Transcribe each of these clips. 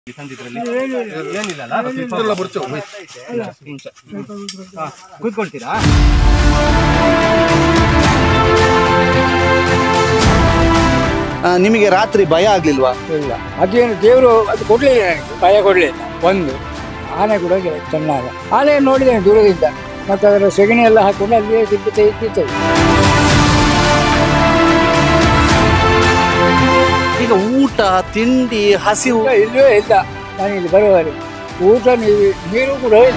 ತಂದಿದ್ರಲ್ಲಿ ಏನಿಲ್ಲ ಕೂತ್ಕೊಳ್ತೀರಾ ನಿಮಗೆ ರಾತ್ರಿ ಭಯ ಆಗ್ಲಿಲ್ವಾ ಇಲ್ಲ ಅದೇನು ದೇವರು ಅದು ಕೊಡ್ಲಿಲ್ಲ ನನಗೆ ಭಯ ಕೊಡಲಿಲ್ಲ ಒಂದು ಆನೆ ಕೂಡ ಗೆ- ಚೆನ್ನಾಗ ಆನೆ ನೋಡಿದ್ದೇನೆ ದೂರದಿಂದ ಮತ್ತು ಅದರ ಸೆಗಣಿ ಎಲ್ಲ ಹಾಕೊಂಡು ಅಲ್ಲಿಯೇ ತಿಪ್ಪುತ್ತೆ ಇಟ್ಟಿರ್ತದೆ ಈಗ ಊಟ ತಿಂಡಿ ಹಸಿವು ಊಟ ಇಲ್ಲವೇ ಇಲ್ಲ ನಾನು ಇಲ್ಲಿ ಬರುವವರೆಗೆ ಊಟ ನೀರು ನೀರು ಕೂಡ ಇಲ್ಲ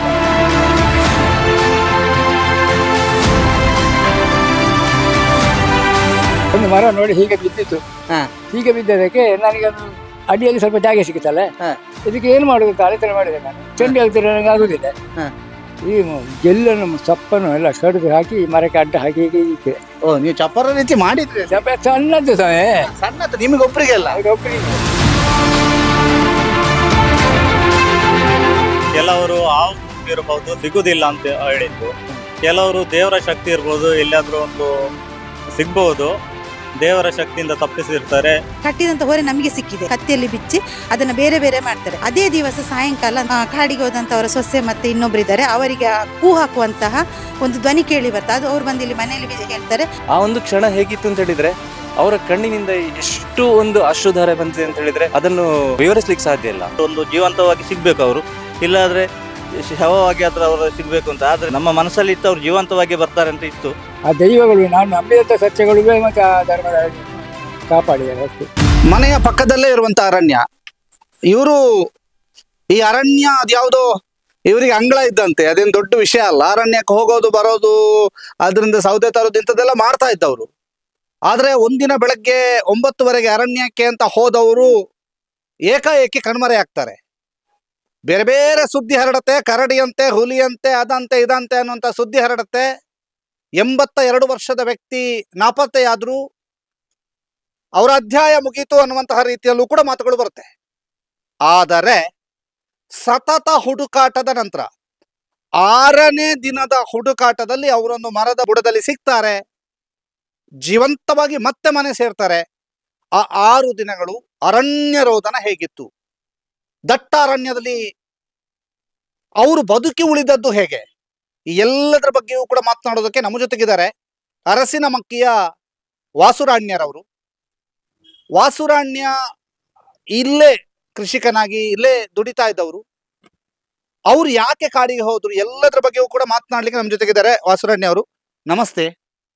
ಒಂದು ಮರ ನೋಡಿ ಹೀಗೆ ಬಿದ್ದಿತ್ತು ಹಾ. ಹೀಗೆ ಬಿದ್ದದಕ್ಕೆ ನನಗೆ ಅದು ಅಡಿಯಲ್ಲಿ ಸ್ವಲ್ಪ ಜಾಗ ಸಿಗುತ್ತಲ್ಲ ಹಾ. ಇದಕ್ಕೆ ಏನು ಮಾಡುದು ಅಂತ ಆಲೋಚನೆ ಮಾಡಿದೆ ನಾನು ಚಂಡಿ ಆಗ್ತಾರೆ ನನಗೆ ಆಗುದಿಲ್ಲ ಹಾ. ಈ ಮ- ಗೆಲ್ಲನ್ನು ಸಪ್ಪನ್ನು ಎಲ್ಲ ಕಡಿದು ಹಾಕಿ ಮರಕ್ಕೆ ಅಡ್ಡ ಹಾಕಿ ಹೀಗೆ ಇಟ್ಟೆ ಓ ನೀವು ಚಪ್ಪರ ರೀತಿ ಮಾಡಿದ್ರಿ ಸ್ವಲ್ಪ ಸಣ್ಣದ್ದು ಸಮಯ ಸಣ್ಣದು ನಿಮಗೆ ಒಬ್ಬರಿಗೆ ಅಲ್ಲ ಕೆಲವರು ಹಾವು ಇರಬಹುದು ಸಿಗುದಿಲ್ಲ ಅಂತ ಹೇಳಿದ್ದು ಕೆಲವರು ದೇವರ ಶಕ್ತಿ ಇರ್ಬೋದು ಎಲ್ಲಾದ್ರೂ ಒಂದು ಸಿಗ್ಬಹುದು ದೇವರ ಶಕ್ತಿಯಿಂದ ತಪ್ಪಿಸಿರ್ತಾರೆ ಕಟ್ಟಿದಂತ ಹೊರೆ ನಮಗೆ ಸಿಕ್ಕಿದೆ ಕತ್ತಿಯಲ್ಲಿ ಬಿಚ್ಚಿ ಅದನ್ನ ಬೇರೆ ಬೇರೆ ಮಾಡ್ತಾರೆ ಅದೇ ದಿವಸ ಸಾಯಂಕಾಲ ಆ, ಕಾಡಿಗೆ ಹೋದಂತವರ ಸೊಸೆ ಮತ್ತೆ ಇನ್ನೊಬ್ಬರಿದ್ದಾರೆ ಅವರಿಗೆ ಆ ಕೂ ಹಾಕುವಂತಹ ಒಂದು ಧ್ವನಿ ಕೇಳಿ ಬರ್ತದೆ ಅದು ಅವ್ರು ಬಂದು ಇಲ್ಲಿ ಮನೆಯಲ್ಲಿ ಬಿ- ಹೇಳ್ತಾರೆ ಆ ಒಂದು ಕ್ಷಣ ಹೇಗಿತ್ತು ಅಂತ ಹೇಳಿದ್ರೆ ಅವರ ಕಣ್ಣಿನಿಂದ ಎಷ್ಟು ಒಂದು ಅಶ್ರುಧಾರೆ ಬಂದಿದೆ ಅಂತ ಹೇಳಿದ್ರೆ ಅದನ್ನು ವಿವರಿಸ್ಲಿಕ್ಕೆ ಸಾಧ್ಯ ಇಲ್ಲ ಒಂದು ಜೀವಂತವಾಗಿ ಸಿಗ್ಬೇಕು ಅವರು ಇಲ್ಲಾದ್ರೆ ಶವವಾಗಿ ಆದ್ರೆ ಅವರು ಸಿಗ್ಬೇಕು ಅಂತ ಆದ್ರೆ ನಮ್ಮ ಮನಸ್ಸಲ್ಲಿ ಇತ್ತು ಅವ್ರು ಜೀವಂತವಾಗಿ ಬರ್ತಾರೆ ಅಂತ ಇತ್ತು ಆ ದೈವಗಳು ನಾನು ನಂಬಿದಂಥ ಸತ್ಯಗಳಿವೆ ಮತ್ತು ಆ ಧರ್ಮದ ಕಾಪಾಡಿದ್ದಾರೆ ಅಷ್ಟೇ ಮನೆಯ ಪಕ್ಕದಲ್ಲೇ ಇರುವಂತ ಅರಣ್ಯ ಇವರು ಈ ಅರಣ್ಯ ಅದ್ಯಾವುದೋ ಇವರಿಗೆ ಅಂಗಳ ಇದ್ದಂತೆ ಅದೇನು ದೊಡ್ಡ ವಿಷಯ ಅಲ್ಲ ಅರಣ್ಯಕ್ಕೆ ಹೋಗೋದು ಬರೋದು ಅದರಿಂದ ಸೌದೆ ತರೋದು ಇಂಥದ್ದೆಲ್ಲ ಮಾಡ್ತಾ ಇದ್ದವರು ಆದ್ರೆ ಒಂದಿನ ಬೆಳಗ್ಗೆ ಒಂಬತ್ತುವರೆಗೆ ಅರಣ್ಯಕ್ಕೆ ಅಂತ ಹೋದವರು ಏಕಾಏಕಿ ಕಣ್ಮರೆ ಆಗ್ತಾರೆ ಬೇರೆ ಬೇರೆ ಸುದ್ದಿ ಹರಡತ್ತೆ ಕರಡಿಯಂತೆ ಹುಲಿಯಂತೆ ಅದಂತೆ ಇದಂತೆ ಅನ್ನುವಂಥ ಸುದ್ದಿ ಹರಡತ್ತೆ ಎಂಬತ್ತ ಎರಡು ವರ್ಷದ ವ್ಯಕ್ತಿ ನಾಪತ್ತೆಯಾದ್ರು ಅವರ ಅಧ್ಯಾಯ ಮುಗೀತು ಅನ್ನುವಂತಹ ರೀತಿಯಲ್ಲೂ ಕೂಡ ಮಾತುಗಳು ಬರುತ್ತೆ ಆದರೆ ಸತತ ಹುಡುಕಾಟದ ನಂತರ ಆರನೇ ದಿನದ ಹುಡುಕಾಟದಲ್ಲಿ ಅವರೊಂದು ಮರದ ಬುಡದಲ್ಲಿ ಸಿಗ್ತಾರೆ ಜೀವಂತವಾಗಿ ಮತ್ತೆ ಮನೆ ಸೇರ್ತಾರೆ ಆ ಆರು ದಿನಗಳು ಅರಣ್ಯ ರೋದನ ಹೇಗಿತ್ತು ದಟ್ಟ ಅರಣ್ಯದಲ್ಲಿ ಅವರು ಬದುಕಿ ಉಳಿದದ್ದು ಹೇಗೆ ಈ ಎಲ್ಲದರ ಬಗ್ಗೆಯೂ ಕೂಡ ಮಾತನಾಡೋದಕ್ಕೆ ನಮ್ಮ ಜೊತೆಗಿದ್ದಾರೆ ಅರಸಿನ ಮಕ್ಕಿಯ ವಾಸುರಾಣ್ಯರವರು ವಾಸುರಾಣ್ಯ ಇಲ್ಲೇ ಕೃಷಿಕನಾಗಿ ಇಲ್ಲೇ ದುಡಿತಾ ಇದ್ದವರು ಅವ್ರು ಯಾಕೆ ಕಾಡಿಗೆ ಹೋದ್ರು ಎಲ್ಲದರ ಬಗ್ಗೆಯೂ ಕೂಡ ಮಾತನಾಡ್ಲಿಕ್ಕೆ ನಮ್ಮ ಜೊತೆಗಿದ್ದಾರೆ ವಾಸುರಾಣ್ಯ ಅವರು ನಮಸ್ತೆ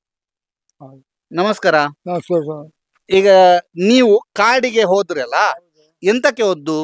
ಹೌದು. ನಮಸ್ಕಾರ ನಮಸ್ಕಾರ ಸ್ವಾಮಿ. ಈಗ ನೀವು ಕಾಡಿಗೆ ಹೋದ್ರಲ್ಲ ಎಂತಕ್ಕೆ ಹೋದ್ದು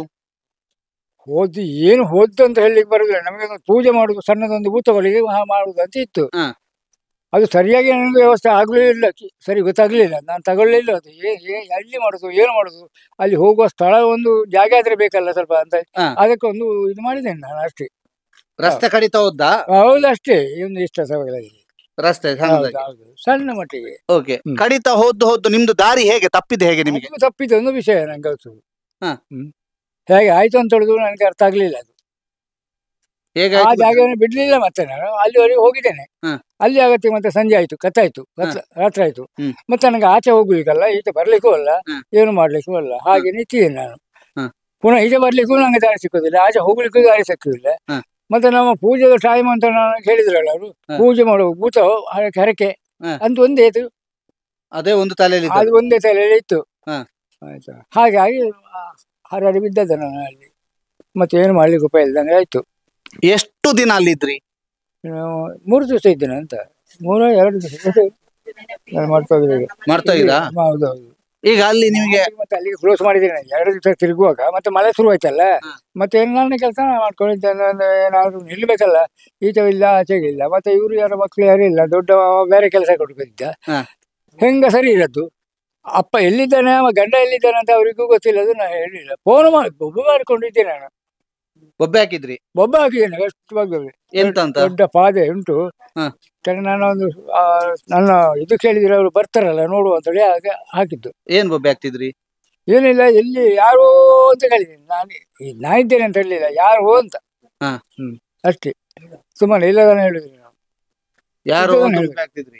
ಹೋದ್ದು ಏನು ಹೋದ್ದು ಅಂತ ಹೇಳಲಿಕ್ಕೆ ಬರುದಿಲ್ಲ ನಮಗೆ ಒಂದು ಪೂಜೆ ಮಾಡುದು ಸಣ್ಣದೊಂದು ಭೂತಗಳಿಗೆ ಮಾಡುದು ಅಂತ ಇತ್ತು ಹ. ಅದು ಸರಿಯಾಗಿ ನನಗೆ ವ್ಯವಸ್ಥೆ ಆಗ್ಲೇ ಇಲ್ಲ ಕಿ- ಸರಿ ಗೊತ್ತಾಗ್ಲಿಲ್ಲ ನಾನು ತಗೊಳ್ಳಿಲ್ಲ ಅದು ಏ- ಏ- ಎಲ್ಲಿ ಮಾಡುದು ಏನು ಮಾಡುದು ಅಲ್ಲಿ ಹೋಗುವ ಸ್ಥಳ ಒಂದು ಜಾಗ ಆದ್ರೆ ಬೇಕಲ್ಲ ಸ್ವಲ್ಪ ಅಂತ ಹ. ಅದಕ್ಕೊಂದು ಇದು ಮಾಡಿದ್ದೇನೆ ನಾನು ಅಷ್ಟೇ ರಸ್ತೆ ಕಡಿತ ಹೋದ್ದಾ ಹೌದು ಅಷ್ಟೇ ಒಂದು ಇಷ್ಟ ಸಭೆಗಳಲ್ಲಿ ರಸ್ತೆ ಹೌದು ಹೌದು ಸಣ್ಣ ಮಟ್ಟಿಗೆ ಓಕೆ ಹ್ಮ್. ಕಡಿತ ಹೋದ್ದು ಹೋದ್ದು ನಿಮ್ದು ದಾರಿ ಹೇಗೆ ತಪ್ಪಿದೆ ಹೇಗೆ ನಿಮಗೆ ಅದು ತಪ್ಪಿದ ಒಂದು ವಿಷಯ ನಂಗೆ ಗೊತ್ತು ಹ. ಹ್ಮ್ ಹೇಗೆ ಆಯ್ತು ಅಂತ ಹೇಳುದು ನನಗೆ ಅರ್ಥ ಆಗ್ಲಿಲ್ಲ ಅದು ಹೇಗೆ ಆ ಜಾಗವನ್ನು ಬಿಡ್ಲಿಲ್ಲ ಮತ್ತೆ ನಾನು ಅಲ್ಲಿವರೆಗೆ ಹೋಗಿದ್ದೇನೆ ಹ. ಅಲ್ಲಿ ಆಗತ್ತೆ ಮತ್ತೆ ಸಂಜೆ ಆಯ್ತು ಕತ್ತಾಯ್ತು ಕತ್ಲ- ರಾತ್ರಿ ಆಯ್ತು ಹ್ಮ್. ಮತ್ತೆ ನನಗೆ ಆಚೆ ಹೋಗ್ಲಿಕ್ಕಲ್ಲ ಈಚೆ ಬರ್ಲಿಕ್ಕೂ ಅಲ್ಲ ಹ. ಏನು ಮಾಡ್ಲಿಕ್ಕೂ ಅಲ್ಲ ಹಾಗೆ ನಿಂತಿದ್ದೇನೆ ನಾನು ಹ. ಪುನಃ ಈಚೆ ಬರ್ಲಿಕ್ಕೂ ನಂಗೆ ದಾರಿ ಸಿಕ್ಕುದಿಲ್ಲ ಆಚೆ ಹೋಗ್ಲಿಕ್ಕೂ ದಾರಿ ಸಿಕ್ಕುದಿಲ್ಲ ಹ. ಮತ್ತೆ ನಮ್ಮ ಪೂಜೆದ ಟೈಮ್ ಅಂತ ನಾನು ಹೇಳಿದ್ರಲ್ಲ ಅವರು ಹ. ಪೂಜೆ ಮಾಡುವ ಭೂತ ಹರಕೆ ಹರಕೆ ಹ. ಅಂತ ಒಂದೇ ಇದು ಅದೇ ಒಂದು ತಲೆಯಲ್ಲಿ ಅದು ಒಂದೇ ತಲೆಯಲ್ಲಿ ಇತ್ತು ಹ. ಆಯ್ತಾ ಹಾಗಾಗಿ ಆ, ಹರಡಿ ಬಿದ್ದದ್ದು ನಾನು ಅಲ್ಲಿ ಮತ್ತೆ ಏನು ಮಾಡ್ಲಿಕ್ಕೆ ಉಪಾಯ ಇಲ್ದಂಗೆ ಆಯ್ತು ಎಷ್ಟು ದಿನ ಅಲ್ಲಿದ್ರಿ ನಾವು ಮೂರು ದಿವಸ ಇದ್ದೇನೆ ಅಂತ ಮೂರ ಎರಡು ದಿವಸ ನಾನು ಮಾಡ್ತಾ ಇದ್ದೀನಿ ಈಗ. ಮಾಡ್ತಾ ಇದ್ದೀರಾ ಹೌದು ಹೌದು ಈಗ ಅಲ್ಲಿ ನಿಮಗೆ ಮತ್ತೆ ಅಲ್ಲಿಗೆ ಕ್ಲೋಸ್ ಮಾಡಿದ್ದೇನೆ ಎರಡು ದಿವಸ ತಿರುಗುವಾಗ ಮತ್ತೆ ಮಳೆ ಶುರು ಆಯ್ತಲ್ಲ ಹ. ಮತ್ತೆ ನನ್ನ ಕೆಲಸ ಮಾಡ್ಕೊಂಡಿದ್ದೆ ಅಂದ್ರೆ ಏನಾದ್ರು ನಿಲ್ಬೇಕಲ್ಲ ಈಚೆ ಇಲ್ಲ ಆಚೆಗೆ ಇಲ್ಲ ಮತ್ತೆ ಇವರು ಯಾರ ಮಕ್ಕಳು ಯಾರು ಇಲ್ಲ ದೊಡ್ಡ ಬೇರೆ ಕೆಲಸ ಕೊಡ್ಬೇಕಿದ್ದ ಹ. ಹೆಂಗ ಸರಿ ಇರದ್ದು ಅಪ್ಪ ಎಲ್ಲಿದ್ದಾನೆ ಅವ ಗಂಡ ಎಲ್ಲಿದ್ದಾನೆ ಅಂತ ಅವರಿಗೂ ಗೊತ್ತಿಲ್ಲ ಅದು ನಾನು ಹೇಳಿಲ್ಲ ಫೋನ್ ಮಾಡಿ ಬೊಬ್ಬ ಮಾಡಿಕೊಂಡಿದ್ದೆ ನಾನು ಬೊಬ್ಬೆ ಹಾಕಿದ್ರಿ ಬೊಬ್ಬ ಹಾಕಿದ್ದೇನೆ ಎಷ್ಟು ಭಾಗದಲ್ಲಿ ಎಂತ ಅಂತ ದೊಡ್ಡ ಪಾದೆ ಉಂಟು ಹ. ಸರಿ ನಾನು ಒಂದು ಆ, ನನ್ನ ಇದು ಕೇಳಿದ್ರೆ ಅವರು ಬರ್ತಾರಲ್ಲ ನೋಡುವ ಅಂತೇಳಿ ಹಾಗೆ ಹಾಕಿದ್ದು ಏನ್ ಬೊಬ್ಬೆ ಹಾಕ್ತಿದ್ರಿ ಏನಿಲ್ಲ ಎಲ್ಲಿ ಯಾರೋ ಅಂತ ಕೇಳಿದ್ದೀನಿ ನಾನು ಈ ನಾ ಇದ್ದೇನೆ ಅಂತ ಹೇಳಿಲ್ಲ ಯಾರು ಅಂತ ಹ. ಹ್ಮ್ ಅಷ್ಟೇ ಸುಮ್ಮನೆ ಇಲ್ಲದಾನೆ ಹೇಳಿದ್ರು ನಾವು ಯಾರು ಇದು ಒಂದು ಹೇಳು. ಬೊಬ್ಬೆ ಹಾಕ್ತಿದ್ರಿ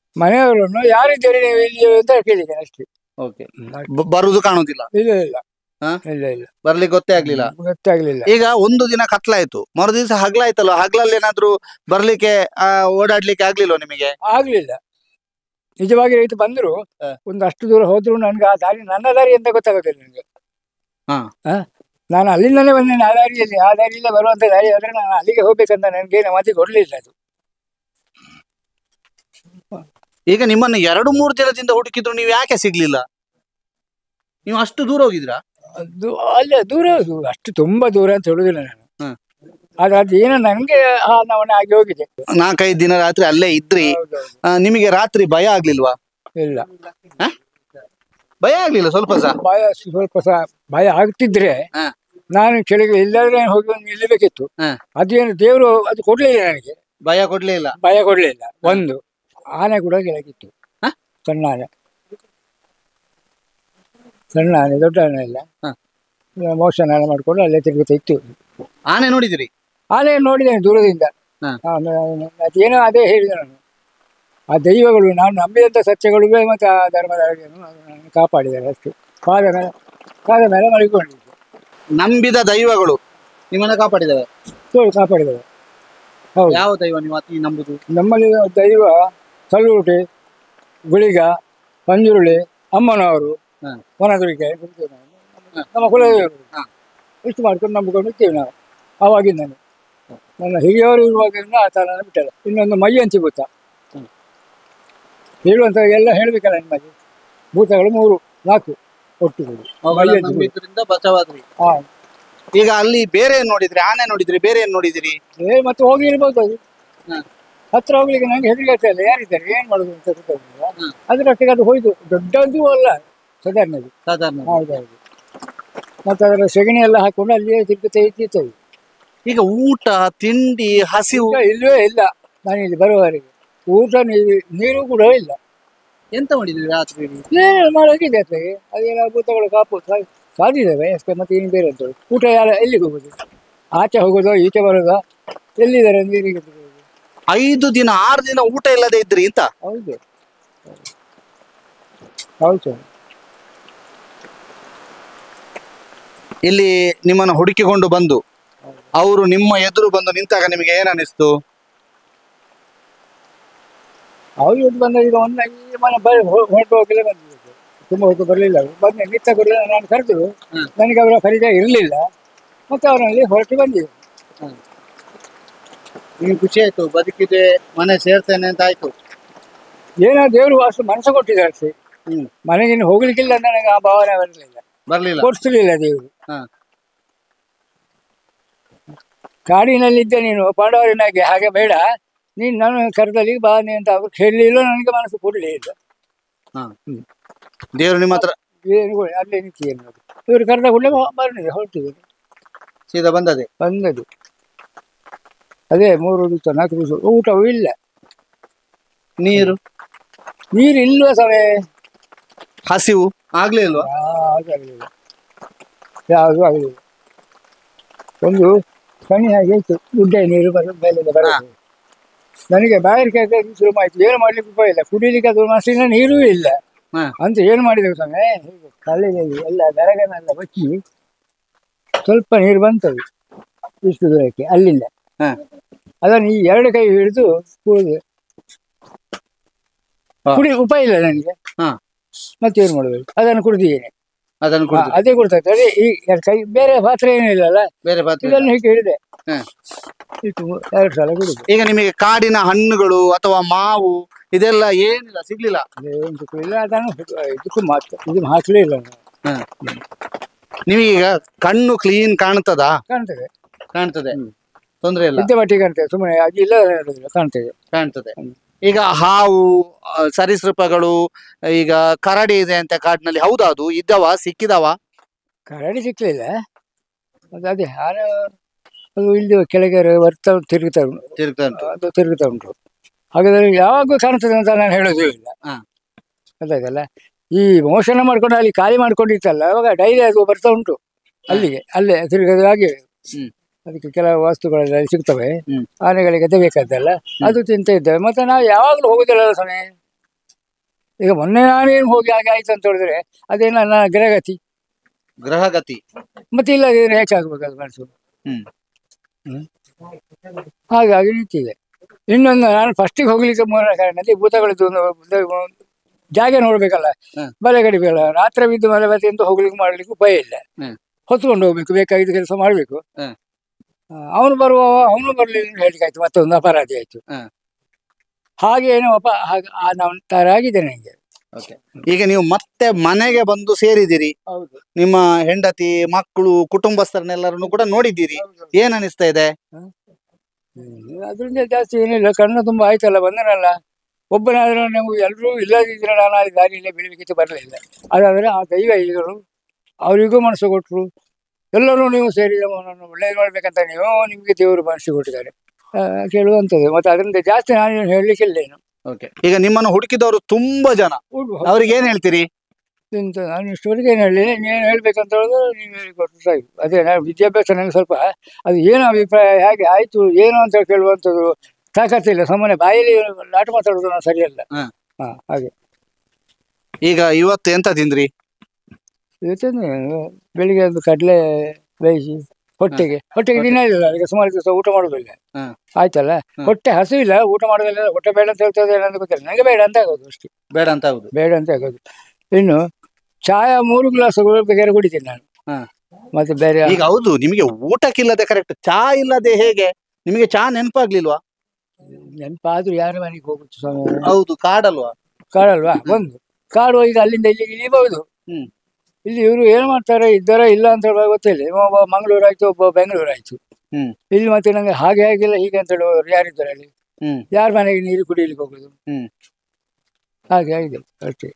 ಮನೆಯವರನ್ನು ಯಾರಿದ್ದೀರಿ ನೀವು ಇಲ್ಲಿ ಅಂತ ಕೇಳಿದ್ದೇನೆ ಅಷ್ಟೇ ಓಕೆ ಹ್ಮ್, ಅಷ್ಟೇ. ಬರುದು ಕಾಣುದಿಲ್ಲ ಇಲ್ಲ ಇಲ್ಲ ಹಾ? ಇಲ್ಲ ಇಲ್ಲ ಬರ್ಲಿಕ್ಕೆ ಗೊತ್ತೇ ಆಗ್ಲಿಲ್ಲ ಗೊತ್ತಾಗ್ಲಿಲ್ಲ ಈಗ ಒಂದು ದಿನ ಕತ್ಲಾಯ್ತು ಮರು ದಿವಸ ಹಗ್ಲಾಯ್ತಲ್ಲ ಹಗ್ಲಲ್ಲಿ ಏನಾದ್ರು ಬರ್ಲಿಕ್ಕೆ ಆ, ಓಡಾಡ್ಲಿಕ್ಕೆ ಆಗ್ಲಿಲ್ವ ನಿಮಗೆ ಆಗ್ಲಿಲ್ಲ ನಿಜವಾಗಿ ರೈತ ಬಂದ್ರು ಹಾ. ಒಂದು ಅಷ್ಟು ದೂರ ಹೋದ್ರು ನನ್ಗೆ ಆ ದಾರಿ ನನ್ನ ದಾರಿ ಅಂತ ಗೊತ್ತಾಗೋದಿಲ್ಲ ನನಗೆ ಹಾ. ಹಾ? ನಾನು ಅಲ್ಲಿಂದಲೇ ಬಂದೇನೆ ಆ ದಾರಿಯಲ್ಲಿ ಆ ದಾರಿಯಿಂದ ಬರುವಂತ ದಾರಿ ಆದ್ರೆ ನಾನು ಅಲ್ಲಿಗೆ ಹೋಗ್ಬೇಕಂತ ನನಗೆ ಮತಿ ಕೊಡ್ಲಿಲ್ಲ ಅದು ಈಗ ನಿಮ್ಮನ್ನ ಎರಡು ಮೂರು ದಿನದಿಂದ ಹುಡುಕಿದ್ರು ನೀವು ಯಾಕೆ ಸಿಗ್ಲಿಲ್ಲ ನೀವು ಅಷ್ಟು ದೂರ ಹೋಗಿದ್ರಾ ಅದು ಅಲ್ಲ ದೂರ ಅದು ಅಷ್ಟು ತುಂಬಾ ದೂರ ಅಂತ ಹೇಳುದಿಲ್ಲ ನಾನು ಹ್ಮ್. ಆದ್ರೆ ಅದು ಏನೋ ನನಗೆ ಆ ನವಣೆ ಆಗಿ ಹೋಗಿದೆ ನಾಲ್ಕೈದು ದಿನ ರಾತ್ರಿ ಅಲ್ಲೇ ಇದ್ರಿ ಹೌದೌದು. ಆ, ನಿಮಗೆ ರಾತ್ರಿ ಭಯ ಆಗ್ಲಿಲ್ವಾ ಇಲ್ಲ ಭಯ ಆಗ್ಲಿಲ್ಲ ಸ್ವಲ್ಪ ಸಹ ಭಯ ಸ್ವಲ್ಪ ಸಹ ಭಯ ಆಗ್ತಿದ್ರೆ ಹಾ. ನಾನು ಕೆಳಗೆ ಎಲ್ಲಾದ್ರೆ ಹೋಗಿ ಒಂದು ನಿಲ್ಲಬೇಕಿತ್ತು ಹಾ. ಅದೇನು ದೇವರು ಅದು ಕೊಡ್ಲಿಲ್ಲ ನನಗೆ ಭಯ ಕೊಡ್ಲೇ ಇಲ್ಲ ಭಯ ಕೊಡ್ಲಿಲ್ಲ ಒಂದು ಆನೆ ಕೂಡ ಕೆಳಗಿತ್ತು ಹಾ? ಸಣ್ಣ ಆನೆ ಸಣ್ಣ ಆನೆ ದೊಡ್ಡ ಆನೆ ಇಲ್ಲ ಹಾ. ಮೋಷನ್ ಆನೆ ಮಾಡ್ಕೊಂಡು ಅಲ್ಲೇ ತಿರುಗುತ್ತಾ ಇತ್ತು ಆನೆ ನೋಡಿದಿರಿ ಆನೆ ನೋಡಿದ್ದೇನೆ ದೂರದಿಂದ ಹಾ. ಆಮೇಲೆ ಅದೇನೋ ಅದೇ ಹೇಳಿದೆ ನಾನು ಆ ದೈವಗಳು ನಾನು ನಂಬಿದಂಥ ಸತ್ಯಗಳು ಮತ್ತು ಆ ಧರ್ಮದ ಅರಿವನ್ನು ಅದು ನನ್ನನ್ನು ಕಾಪಾಡಿದ್ದಾರೆ ಅಷ್ಟು ಪಾದ ಮೇಲೆ ಪಾದ ಮೇಲೆ ಮಲಗಿಕೊಂಡಿದ್ದೆ ನಂಬಿದ ದೈವಗಳು ನಿಮ್ಮನ್ನ ಕಾಪಾಡಿದಾವೆ ತೋಳು ಕಾಪಾಡಿದ್ದಾರೆ ಹೌದು ಯಾವ ದೈವ ನೀವು ಅತಿ ನಂಬುದು ನಮ್ಮಲ್ಲಿ ದೈವ ಕಲ್ಲೂಟಿ ಗುಳಿಗ ಪಂಜುರುಳಿ ಅಮ್ಮನವರು ಹಾ. ವನದುರಿಕೆ ನಮ್ಮ ಕುಲದೇವರು ಹಾ. ಇಷ್ಟು ಮಾಡ್ಕೊಂಡು ನಂಬಿಕೊಂಡು ಇದ್ದೇವೆ ನಾವು ಆವಾಗಿಂದ ನನ್ನ ಹಿರಿಯವರು ಇರುವಾಗಿಂದ ಆ ಥರ ಬಿಟ್ಟಲ್ಲ ಇನ್ನೊಂದು ಮೈ ಹಂಚಿ ಭೂತ ಹ್ಮ್. ಹೇಳುವಂತ ಎಲ್ಲ ಹೇಳ್ಬೇಕಲ್ಲ ನಿಮಗೆ ಭೂತಗಳು ಮೂರು ನಾಲ್ಕು ಒಟ್ಟು ಅವುಗಳನ್ನ ನಂಬಿದ್ರಿಂದ ಬಚಾವಾದ್ರಿ ಹಾ ಈಗ ಅಲ್ಲಿ ಬೇರೆ ಏನ್ ನೋಡಿದ್ರಿ ಆನೆ ನೋಡಿದ್ರಿ ಬೇರೆ ಏನ್ ನೋಡಿದಿರಿ ಏ ಮತ್ತೆ ಹೋಗಿ ಇರ್ಬೋದು ಅದು ಹಾ. ಹತ್ರ ಹೋಗ್ಲಿಕ್ಕೆ ನಂಗೆ ಹೆದರಿಕೆ ಆಗ್ತಾ ಇಲ್ಲ ಯಾರಿದ್ದಾರೆ ಏನ್ ಮಾಡುದು ಅಂತ ಗೊತ್ತಾಗ್ಲಿಲ್ಲ ಹ್ಮ್. ಅದರೊಟ್ಟಿಗೆ ಅದು ಹೋಯ್ತು ದೊಡ್ಡದು ಅಲ್ಲ ಸಾಧಾರಣದು ಸಾಧಾರಣ ಹೌದೌದು ಮತ್ತೆ ಅದರ ಸೆಗಣಿ ಎಲ್ಲ ಹಾಕೊಂಡು ಅಲ್ಲಿಯೇ ತಿರುಗುತ್ತಾ ಇತ್ತಿತ್ತು ಈಗ ಊಟ ತಿಂಡಿ ಹಸಿವು ಊಟ ಇಲ್ಲವೇ ಇಲ್ಲ ನಾನು ಇಲ್ಲಿ ಬರುವವರೆಗೆ ಊಟ ನೀರು ನೀರು ಕೂಡ ಇಲ್ಲ ಎಂತ ಮಾಡಿದ್ರಿ ರಾತ್ರಿ ಏನು ಮಾಡೋಗಿದೆ ಅತ್ಲಾಗೆ ಅದೇನೋ ಭೂತಗಳು ಕಾಪು ಸಾ- ಸಾಧಿದ್ದಾವೆ ಅಷ್ಟೇ ಮತ್ತೆ ಏನು ಬೇರೆ ಅಂತ ಊಟ ಯಾರ ಎಲ್ಲಿಗೆ ಹೋಗೋದು ಆಚೆ ಹೋಗೋದು ಈಚೆ ಬರೋದು ಎಲ್ಲಿದ್ದಾರೆ ನೀರಿಗೆ ಬಿಡೋದು ಐದು ದಿನ ಆರು ದಿನ ಊಟ ಇಲ್ಲದೆ ಇದ್ರಿ ಅಂತ ಹೌದು ಹೌದು ಸರ್ ಇಲ್ಲಿ ನಿಮ್ಮನ್ನ ಹುಡುಕಿಕೊಂಡು ಬಂದು ಅವರು ನಿಮ್ಮ ಎದುರು ಬಂದು ನಿಂತಾಗ ನಿಮಗೆ ಏನ್ ಅನಿಸ್ತು ಅವ್ರು ಇವತ್ತು ಬಂದ ಈಗ ಒಂದು ಈ ಮನೆ ಬರ ಹೊರಟು ಹೋಗಲೇ ಬಂದಿದ್ದು ತುಂಬ ಹೊತ್ತು ಬರಲಿಲ್ಲ ಅವರು ಬಂದು ನಿತ್ತ ಕೂಡ ನಾನು ಕರೆದು ಹ್ಮ್. ನನಗೆ ಅವರ ಪರಿಚಯ ಇರಲಿಲ್ಲ ಮತ್ತೆ ಅವರಲ್ಲಿ ಹೊರಟು ಬಂದಿದೆ ನಿಮ್ಗೆ ಖುಷಿ ಆಯ್ತು ಬದುಕಿದೆ ಮನೆ ಸೇರ್ತೇನೆ ಅಂತ ಆಯ್ತು ಏನೋ ದೇವರು ಅಷ್ಟು ಮನಸ್ಸು ಕೊಟ್ಟಿದ್ದಾರೆ ಅಷ್ಟೇ ಹ್ಮ್ ಮನೆಗೆ ಇನ್ನು ಹೋಗ್ಲಿಕ್ಕಿಲ್ಲ ಅಂತ ನನಗೆ ಆ ಭಾವನೆ ಬರಲಿಲ್ಲ ಬರ್ಲಿಲ್ಲ ಕೊಡಿಸಲಿಲ್ಲ ದೇವರು ಹಾ. ಕಾಡಿನಲ್ಲಿದ್ದೆ ನೀನು ಪಾಂಡವರಿನಾಗೆ ಹಾಗೆ ಬೇಡ ನೀನು ನಾನು ಕರೆದಲ್ಲಿ ಬಾ ನೀ ಅಂತ ಅವ್ರು ಹೇಳಲಿಲ್ಲ ನನಗೆ ಮನಸ್ಸು ಕೊಡಲೇ ಇಲ್ಲ ಹಾ ದೇವರು ನಿಮ್ಮ ಹತ್ರ ಏನು ಕೂಡ ಅಲ್ಲೇ ನಿಂತಿದೆ ನೋಡಿ ಇವರು ಕರೆದ ಕೂಡಲೇ ಬಂದಿದೆ ಹೊರಟಿದೆ ಸೀದಾ ಬಂದದೆ ಬಂದದ್ದು ಅದೇ ಮೂರು ದಿವಸ ನಾಲ್ಕು ದಿವಸ ಊಟವೂ ಇಲ್ಲ ನೀರು ನೀರು ಇಲ್ವ ಸಮಯ ಹಸಿವು ಆಗ್ಲೇ ಇಲ್ವಾ ಆಗಲಿಲ್ಲ ಯಾವುದು ಆಗಲಿಲ್ಲ ಒಂದು ಸನಿ ಹಾಗೆ ಇತ್ತು ಗುಡ್ಡೆ ನೀರು ಬರೋ ಮೇಲಿಂದ ಬರೋದು ನನಗೆ ಬಾಯಾರಿಕೆ ಆಗಕ್ಕೆ ಶುರು ಆಯ್ತು ಏನು ಮಾಡ್ಲಿಕ್ಕೆ ಉಪಾಯ ಇಲ್ಲ ಕುಡಿಲಿಕ್ಕೆ ಅದು ಮಸಿನ ನೀರೂ ಇಲ್ಲ ಹಾ. ಅಂತ ಏನು ಮಾಡಿದೆವು ಸಮಯ ಹೀಗೆ ಕಲ್ಲಿನಲ್ಲಿ ಎಲ್ಲ ದರಗನೆಲ್ಲ ಬಚ್ಚಿ ಸ್ವಲ್ಪ ನೀರು ಬಂತದು ಇಷ್ಟು ದೂರಕ್ಕೆ ಅಲ್ಲಿಂದ ಹಾ. ಅದನ್ನು ಈ ಎರಡು ಕೈ ಹಿಡಿದು ಕುಡಿದು ಹಾ. ಕುಡಿ ಉಪಾಯ ಇಲ್ಲ ನನಗೆ ಹಾ. ಮತ್ತೇನು ಮಾಡಬೇಕು ಅದನ್ನು ಕುಡಿದಿದ್ದೇನೆ ಅದನ್ನು ಹಾ, ಕುಡಿದು ಅದೇ ಕೊಡ್ತದೆ ಅದೇ ಈ ಎರಡು ಕೈ ಬೇರೆ ಪಾತ್ರೆ ಏನಿಲ್ಲಲ್ಲ ಬೇರೆ ಪಾತ್ರೆ ಇಲ್ಲ. ಇದನ್ನು ಹೀಗೆ ಹಿಡಿದೆ ಹಾ. ಇಟ್ಟು ಎರಡು ಸಲ ಕುಡಿದೆ ಈಗ ನಿಮಗೆ ಕಾಡಿನ ಹಣ್ಣುಗಳು ಅಥವಾ ಮಾವು ಇದೆಲ್ಲ ಏನಿಲ್ಲ ಸಿಗ್ಲಿಲ್ಲ ಅದೇನು ಇಲ್ಲ ಅದನ್ನು ಇದಕ್ಕೂ ಮಾತ್ರ ಇದು ಹಾಕಲೇ ಇಲ್ಲ ನಾನು. ಹ. ನಿಮಗೀಗ ಕಣ್ಣು ಕ್ಲೀನ್ ಕಾಣ್ತದಾ ಕಾಣ್ತದೆ ಕಾಣ್ತದೆ ತೊಂದ್ರೆ ಇಲ್ಲ ಇದ್ದ ಮಟ್ಟಿಗೆ ಕಾಣ್ತದೆ ಸುಮ್ಮನೆ ಅದು ಇಲ್ಲ ಹೇಳುದಿಲ್ಲ ಕಾಣ್ತದೆ ಕಾಣ್ತದೆ ಈಗ ಹಾವು ಆ, ಸರೀಸೃಪಗಳು ಈಗ ಕರಡಿ ಇದೆ ಅಂತ ಕಾಡಿನಲ್ಲಿ ಹೌದಾ ಅದು ಇದ್ದವ ಸಿಕ್ಕಿದವ ಕರಡಿ ಸಿಕ್ಲಿಲ್ಲ ಅದು ಅದೇ ಆನೆ ಅದು ಇಲ್ಲಿ ಕೆಳಗೆ ಬರ್ತಾ ಉಂಟು, ತಿರುಗ್ತಾ ಉಂಟು ತಿರುಗ್ತಾ ಉಂಟು ಅದು ತಿರುಗ್ತಾ ಉಂಟು ಹಾಗಾದ್ರೆ ಯಾವಾಗೂ ಕಾಣ್ತದೆ ಅಂತ ನಾನು ಹೇಳೋದು ಇಲ್ಲ ಹಾ. ಗೊತ್ತಾಯ್ತಲ್ಲ ಈ ಮೋಷಣ ಮಾಡ್ಕೊಂಡು ಅಲ್ಲಿ ಖಾಲಿ ಮಾಡ್ಕೊಂಡಿತ್ತಲ್ಲ ಅವಾಗ ಡೈಲಿ ಅದು ಬರ್ತಾ ಉಂಟು ಅಲ್ಲಿಗೆ ಅಲ್ಲೇ ತಿರುಗೋದು ಹಾಗೆ ಹ್ಮ್. ಅದಕ್ಕೆ ಕೆಲವು ವಸ್ತುಗಳೆಲ್ಲ ಅಲ್ಲಿ ಸಿಗ್ತವೆ ಹ್ಮ್. ಆನೆಗಳಿಗೆ ಅದೇ ಬೇಕಾದ್ದಲ್ಲ ಅದು ತಿಂತ ಇದ್ದೇವೆ ಮತ್ತೆ ನಾವು ಯಾವಾಗಲೂ ಹೋಗುದಿಲ್ಲ ಸಮಯ ಈಗ ಮೊನ್ನೆ ನಾನೇನು ಹೋಗಿ ಹಾಗೆ ಆಯ್ತು ಅಂತ ಹೇಳಿದ್ರೆ ಅದೇ ನನ್ನ ಗ್ರಹಗತಿ ಗ್ರಹಗತಿ ಮತ್ತೆ ಇಲ್ಲದಿದ್ರೆ ಹೆಚ್ಚಾಗಬೇಕಲ್ಲ ಮನಸ್ಸು ಹ್ಮ್. ಹ್ಮ್. ಹಾಗಾಗಿ ನಿಂತಿದೆ ಇನ್ನೊಂದು ನಾನು ಫಸ್ಟಿಗೆ ಹೋಗ್ಲಿಕ್ಕೆ ಮೂರನೇ ಕಾರಣದಲ್ಲಿ ಭೂತಗಳದ್ದು ಒಂದು ಒಂದು ಜಾಗ ನೋಡ್ಬೇಕಲ್ಲ ಹ್ಮ್. ಬಲೆ ಗಡಿಬೇಡ ರಾತ್ರಿ ಬಿದ್ದು ಮಲೆ ಬತ್ತೆ ಅಂತ ಹೋಗ್ಲಿಕ್ಕೆ ಮಾಡ್ಲಿಕ್ಕೆ ಭಯ ಇಲ್ಲ ಹ್ಮ್. ಹೊತ್ಕೊಂಡು ಹೋಗ್ಬೇಕು ಬೇಕಾಗಿದ್ದ ಕೆಲಸ ಮಾಡ್ಬೇಕು ಹ್ಮ್. ಅವನು ಬರುವ ಅವನು ಬರ್ಲಿಲ್ಲ ಅಂತ ಹೇಳಿಕ್ಕೆ ಆಯ್ತು ಮತ್ತೊಂದು ಅಪರಾಧಿ ಆಯ್ತು ಹ್ಮ್. ಹಾಗೆ ಏನೋ ಅಪ ಹಾಗೆ ಆ ನಾವು ತರ ಆಗಿದೆ ನನಗೆ ಈಗ ನೀವು ಮತ್ತೆ ಮನೆಗೆ ಬಂದು ಸೇರಿದಿರಿ ಹೌದು ನಿಮ್ಮ ಹೆಂಡತಿ ಮಕ್ಕಳು ಕುಟುಂಬಸ್ಥರನ್ನೆಲ್ಲರನ್ನು ಕೂಡ ನೋಡಿದ್ದೀರಿ ಏನ್ ಅನಿಸ್ತಾ ಇದೆ ಅದರಿಂದ ಜಾಸ್ತಿ ಏನಿಲ್ಲ ಕಣ್ಣು ತುಂಬಾ ಆಯ್ತಲ್ಲ ಬಂದನಲ್ಲ ಒಬ್ಬನಾದ್ರೂ ನಾವು ಎಲ್ಲರೂ ಇಲ್ಲದಿದ್ರೆ ನಾನು ಆ ದಾರಿಯಲ್ಲೇ ಬೆಳಿಬೇಕಿತ್ತು ಬರಲಿಲ್ಲ ಅದಾದ್ರೆ ಆ ದೈವ ಈಗರು ಅವರಿಗೂ ಮನಸ್ಸು ಕೊಟ್ಟರು ಎಲ್ಲರೂ ನೀವು ಸೇರಿ ನಮ್ಮನ್ನು ಒಳ್ಳೇದು ಮಾಡ್ಬೇಕಂತ ನೀವು ನಿಮಗೆ ದೇವರು ಮನಸ್ಸು ಕೊಟ್ಟಿದ್ದಾರೆ ಆ, ಕೇಳುವಂಥದ್ದು ಮತ್ತೆ ಅದರಿಂದ ಜಾಸ್ತಿ ನಾನು ಹೇಳಲಿಕ್ಕಿಲ್ಲ ಏನು ಈಗ ನಿಮ್ಮನ್ನು ಹುಡುಕಿದವರು ತುಂಬಾ ಜನ ಅವ್ರಿಗೆ ಏನ್ ಹೇಳ್ತೀರಿ ಇಂಥ ನಾನು ಇಷ್ಟವರೆಗೆ ಏನು ಹೇಳಿ ನೀನು ಹೇಳ್ಬೇಕಂತ ಹೇಳಿದ್ರೆ ನೀವು ಹೇಳಿಕೊಟ್ರು ಸಾಕು ಅದೇ ನಾನು ವಿದ್ಯಾಭ್ಯಾಸ ನನಗೆ ಸ್ವಲ್ಪ ಅದು ಏನು ಅಭಿಪ್ರಾಯ ಹೇಗೆ ಆಯಿತು ಏನು ಅಂತ ಕೇಳುವಂಥದ್ದು ತಾಕತ್ತಿಲ್ಲ ಸುಮ್ಮನೆ ಬಾಯಲ್ಲಿ ನಾಟ ಮಾತಾಡೋದು ನಾನು ಸರಿಯಲ್ಲ ಹ. ಹಾ ಹಾಗೆ ಈಗ ಇವತ್ತು ಎಂತ ತಿಂದ್ರಿ ಇವತ್ತೇನು ಬೆಳಿಗ್ಗೆ ಒಂದು ಕಡಲೆ ಬೇಯಿಸಿ ಹೊಟ್ಟೆಗೆ ಹೊಟ್ಟೆಗೆ ದಿನ ಇಲ್ಲ ಅದಕ್ಕೆ ಸುಮಾರು ದಿವಸ ಊಟ ಮಾಡೋದಿಲ್ಲ ಹ. ಆಯ್ತಲ್ಲ ಹ. ಹೊಟ್ಟೆ ಹಸಿವಿಲ್ಲ ಊಟ ಮಾಡೋದಿಲ್ಲ ಹೊಟ್ಟೆ ಬೇಡ ಅಂತ ಹೇಳ್ತದೆ ಏನಂತ ಗೊತ್ತಿಲ್ಲ ನನಗೆ ಬೇಡ ಅಂತ ಆಗೋದು ಅಷ್ಟೇ ಬೇಡ ಅಂತ ಹೌದು ಬೇಡ ಅಂತ ಆಗೋದು ಇನ್ನು ಚಾಯ ಮೂರು ಗ್ಲಾಸ್ಗಳು ಬೇಕಾದ್ರೆ ಕುಡಿತೀನಿ ನಾನು ಹ. ಮತ್ತೆ ಬೇರೆ ಈಗ ಹೌದು ನಿಮಗೆ ಊಟಕ್ಕಿಲ್ಲದೆ ಕರೆಕ್ಟ್ ಚಾ ಇಲ್ಲದೆ ಹೇಗೆ ನಿಮಗೆ ಚಾ ನೆನಪಾಗ್ಲಿಲ್ವಾ ನೆನಪಾದ್ರೂ ಯಾರ ಮನೆಗೆ ಹೋಗುದು ಸ್ವಾಮಿ ಹೌದು ಕಾಡಲ್ವಾ ಕಾಡಲ್ವಾ ಒಂದು ಕಾಡು ಈಗ ಅಲ್ಲಿಂದ ಇಲ್ಲಿಗೆ ಇಳಿಬಹುದು ಹ್ಮ್. ಇಲ್ಲಿ ಇವರು ಏನ್ ಮಾಡ್ತಾರೆ ಇದ್ದಾರ ಇಲ್ಲ ಅಂತ ಹೇಳುವಾಗ ಗೊತ್ತಿಲ್ಲ ಇವ ಒಬ್ಬ ಮಂಗಳೂರು ಆಯ್ತು ಒಬ್ಬ ಬೆಂಗಳೂರು ಆಯ್ತು ಹ್ಮ್. ಇಲ್ಲಿ ಮತ್ತೆ ನಂಗೆ ಹಾಗೆ ಆಗಿಲ್ಲ ಹೀಗೆ ಅಂತ ಹೇಳುವವರು ಯಾರಿದ್ದಾರೆ ಅಲ್ಲಿ ಹ್ಮ್. ಯಾರ ಮನೆಗೆ ನೀರು ಕುಡಿಲಿಕ್ಕೆ ಹೋಗುದು ಹ್ಮ್. ಹಾಗೆ ಆಗಿದೆ ಅಷ್ಟೇ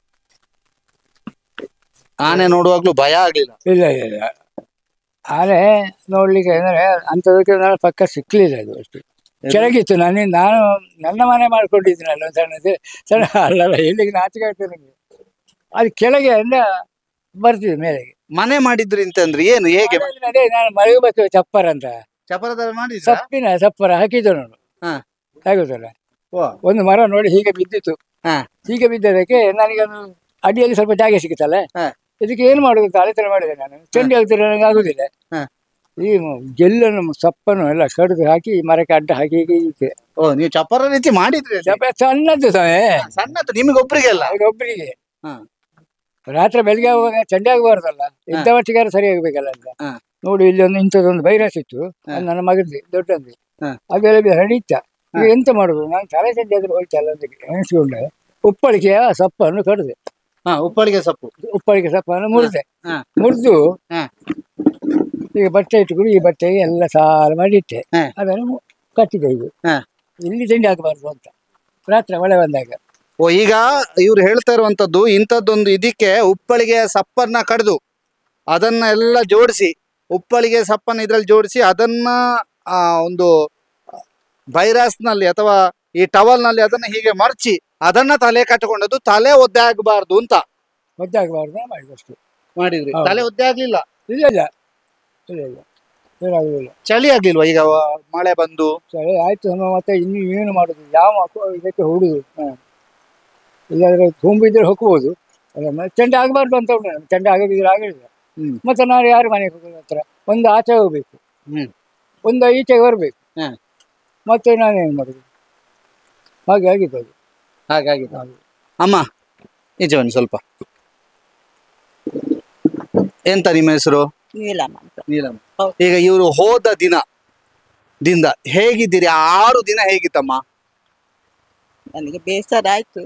ಆನೆ ನೋಡುವಾಗ್ಲೂ ಭಯ ಆಗ್ಲಿಲ್ಲ ಇಲ್ಲ ಇಲ್ಲ ಇಲ್ಲ ಆನೆ ನೋಡ್ಲಿಕ್ಕೆ ಅಂದ್ರೆ ಅಂಥದಕ್ಕೆ ನಾನು ಪಕ್ಕ ಸಿಕ್ಲಿಲ್ಲ ಅದು ಅಷ್ಟೇ ಕೆಳಗಿತ್ತು ನಾನು ನಾನು ನನ್ನ ಮನೆ ಮಾಡ್ಕೊಂಡಿದ್ದೀನಲ್ಲ ಒಂದು ಸಣ್ಣದು ಸಣ್ಣ ಅಲ್ಲಲ್ಲ ಎಲ್ಲಿಗೆ ನಾಚಿಕೆ ಆಗ್ತದೆ ನನಗೆ ಅದು ಕೆಳಗೆ ಅಂದ್ರೆ ಬರ್ತಿದೆ ಮೇಲೆಗೆ ಮನೆ ಮಾಡಿದ್ರಿ ಅಂತಂದ್ರೆ ಏನು ಹೇಗೆ ಅದೇ ನಾನು ಮಲಗಬೇಕು ಚಪ್ಪರ ಅಂತ ಚಪರದಲ್ಲಿ ಮಾಡಿದ್ರ ಸಪ್ಪಿನ ಚಪ್ಪರ ಹಾಕಿದ್ದು ನಾನು ಹಾ. ಆಗುತ್ತಲ್ಲ ಓ. ಒಂದು ಮರ ನೋಡಿ ಹೀಗೆ ಬಿದ್ದಿತ್ತು ಹಾ. ಹೀಗೆ ಬಿದ್ದದಕ್ಕೆ ನನಗೆ ಒಂದು ಅಡಿಯಲ್ಲಿ ಸ್ವಲ್ಪ ಜಾಗ ಸಿಗುತ್ತಲ್ಲ ಹಾ. ಇದಕ್ಕೆ ಏನು ಮಾಡುದು ಅಂತ ಆಲೋಚನೆ ಮಾಡಿದೆ ನಾನು ಚಂಡಿ ಆಗ್ತಿದ್ರೆ ನನಗೆ ಆಗುದಿಲ್ಲ ಹಾ. ಈ ಮ- ಗೆಲ್ಲನ್ನು ಸಪ್ಪನ್ನು ಎಲ್ಲ ಕಡಿದು ಹಾಕಿ ಮರಕ್ಕೆ ಅಡ್ಡ ಹಾಕಿ ಹೀಗೆ ಇಟ್ಟೆ. ಓ ನೀವು ಚಪರ ರೀತಿ ಮಾಡಿದ್ರಿ ಅಲ್ಲಿ. ಚಪ್ಪ ಸಣ್ಣದ್ದು ಸಮಯ ಸಣ್ಣದು ನಿಮಗೊಬ್ರಿಗೆ ಅಲ್ಲ ಒಬ್ಬರಿಗೆ ಹಾ. ರಾತ್ರಿ ಬೆಳಿಗ್ಗೆ ಆಗುವಾಗ ಚಂಡಿ ಆಗಬಾರ್ದಲ್ಲ ಇದ್ದ ಮಟ್ಟಿಗಾರ ಸರಿ ಆಗ್ಬೇಕಲ್ಲ ಅಂತ ಹಾ. ನೋಡಿ ಇಲ್ಲಿ ಒಂದು ಇಂಥದ್ದೊಂದು ವೈರಸ್ ಇತ್ತು ಹಾ. ಅದು ನನ್ನ ಮಗದ್ದು ದೊಡ್ಡದು ಹಾ. ಅದೆಲ್ಲ ಹರಡಿತ್ತ ಈಗ ಎಂತ ಮಾಡುದು ನಾನು ತಲೆ ಚಂಡಿ ಆದ್ರೆ ಹೋಯ್ತಲ್ಲ ಅಂತ ಎಣಿಸ್ಕೊಂಡೆ ಉಪ್ಪಳಿಕೆಯ ಸಪ್ಪನ್ನು ಕಡಿದೆ ಹಾ ಉಪ್ಪಳಿಗೆ ಸೊಪ್ಪು ಉಪ್ಪಳಿಕೆ ಸಪ್ಪನ್ನು ಮುರಿದೆ ಹಾ. ಮುರಿದು ಹಾ. ಈಗ ಬಟ್ಟೆ ಇಟ್ಕೊಂಡು ಈ ಬಟ್ಟೆಗೆ ಎಲ್ಲ ಸಾಲು ಮಾಡಿ ಇಟ್ಟೆ ಹಾ. ಅದನ್ನು ಮು- ಕಟ್ಟಿದೆ ಇದು ಹಾ. ಇಲ್ಲಿ ತಿಂಡಿ ಹಾಕಬಾರ್ದು ಅಂತ ರಾತ್ರಿ ಮಳೆ ಬಂದಾಗ ಓ ಈಗ ಇವ್ರು ಹೇಳ್ತಾ ಇರುವಂತದ್ದು ಇಂಥದ್ದೊಂದು ಇದಕ್ಕೆ ಉಪ್ಪಳಿಗೆ ಸಪ್ಪನ್ನ ಕಡ್ದು ಅದನ್ನ ಎಲ್ಲ ಜೋಡಿಸಿ ಉಪ್ಪಳಿಗೆ ಸಪ್ಪನ್ನ ಇದ್ರಲ್ಲಿ ಜೋಡಿಸಿ ಅದನ್ನ ಆ ಒಂದು virus ನಲ್ಲಿ ಅಥವಾ ಈ ಟವಲ್ ನಲ್ಲಿ ಅದನ್ನ ಹೀಗೆ ಮರ್ಚಿ ಅದನ್ನ ತಲೆ ಕಟ್ಟಿಕೊಂಡದ್ದು ತಲೆ ಒದ್ದೆ ಆಗಬಾರ್ದು ಅಂತ ಒದ್ದಾಗಬಾರ್ದು ಮಾಡಿದಷ್ಟು ಮಾಡಿದ್ರಿ ಹೌದು. ತಲೆ ಒದ್ದೆ ಆಗ್ಲಿಲ್ಲ ಇಲ್ಲ ಇಲ್ಲ ಇಲ್ಲ ಇಲ್ಲ ಏನಾಗುದಿಲ್ಲ ಚಳಿ ಆಗ್ಲಿಲ್ವಾ ಈಗ ವ- ಮಳೆ ಬಂದು ಸರಿ ಆಯ್ತು ನಮ್ಮ ಮತ್ತೆ ಇನ್ನು ಏನು ಮಾಡುದು ಯಾವ ಮಕ್ಕಳು ಇದಕ್ಕೆ ಹುಡುದು ಇಲ್ಲಾದ್ರೆ ತುಂಬಿದ್ರೆ ಹೊಕ್ಬೋದು ಅದನ್ನ ಚಂಡೆ ಆಗಬಾರ್ದು ಅಂತ ಉಂಟು ನನಗೆ. ಚಂಡೆ ಆಗದಿದ್ರೆ ಆಗಲಿಲ್ಲ ಹ್ಮ್. ಮತ್ತೆ ನಾನು ಯಾರು ಮನೆಗೆ ಹೋಗೋದು ಹತ್ರ ಒಂದು ಆಚೆ ಹೋಗ್ಬೇಕು ಹ್ಮ್. ಒಂದು ಈಚೆಗೆ ಬರಬೇಕು ಹ. ಮತ್ತೆ ನಾನೇನು ಮಾಡುದು ಹಾಗೆ ಆಗಿದ್ದು ಅದು ಹಾಗಾಗಿ ಅಮ್ಮ ಈಚೆ ಬನ್ನಿ ಸ್ವಲ್ಪ ಎಂತ ನಿಮ್ಮ ಹೆಸರು ನೀಲಮ್ಮ ಅಂತ ನೀಲಮ್ಮ ಹೌದು. ಈಗ ಇವರು ಹೋದ ದಿನ ದಿಂದ ಹೇಗಿದ್ದೀರಿ ಆ ಆರು ದಿನ ಹೇಗಿತ್ತಮ್ಮ ನನಗೆ ಬೇಸರ ಆಯ್ತು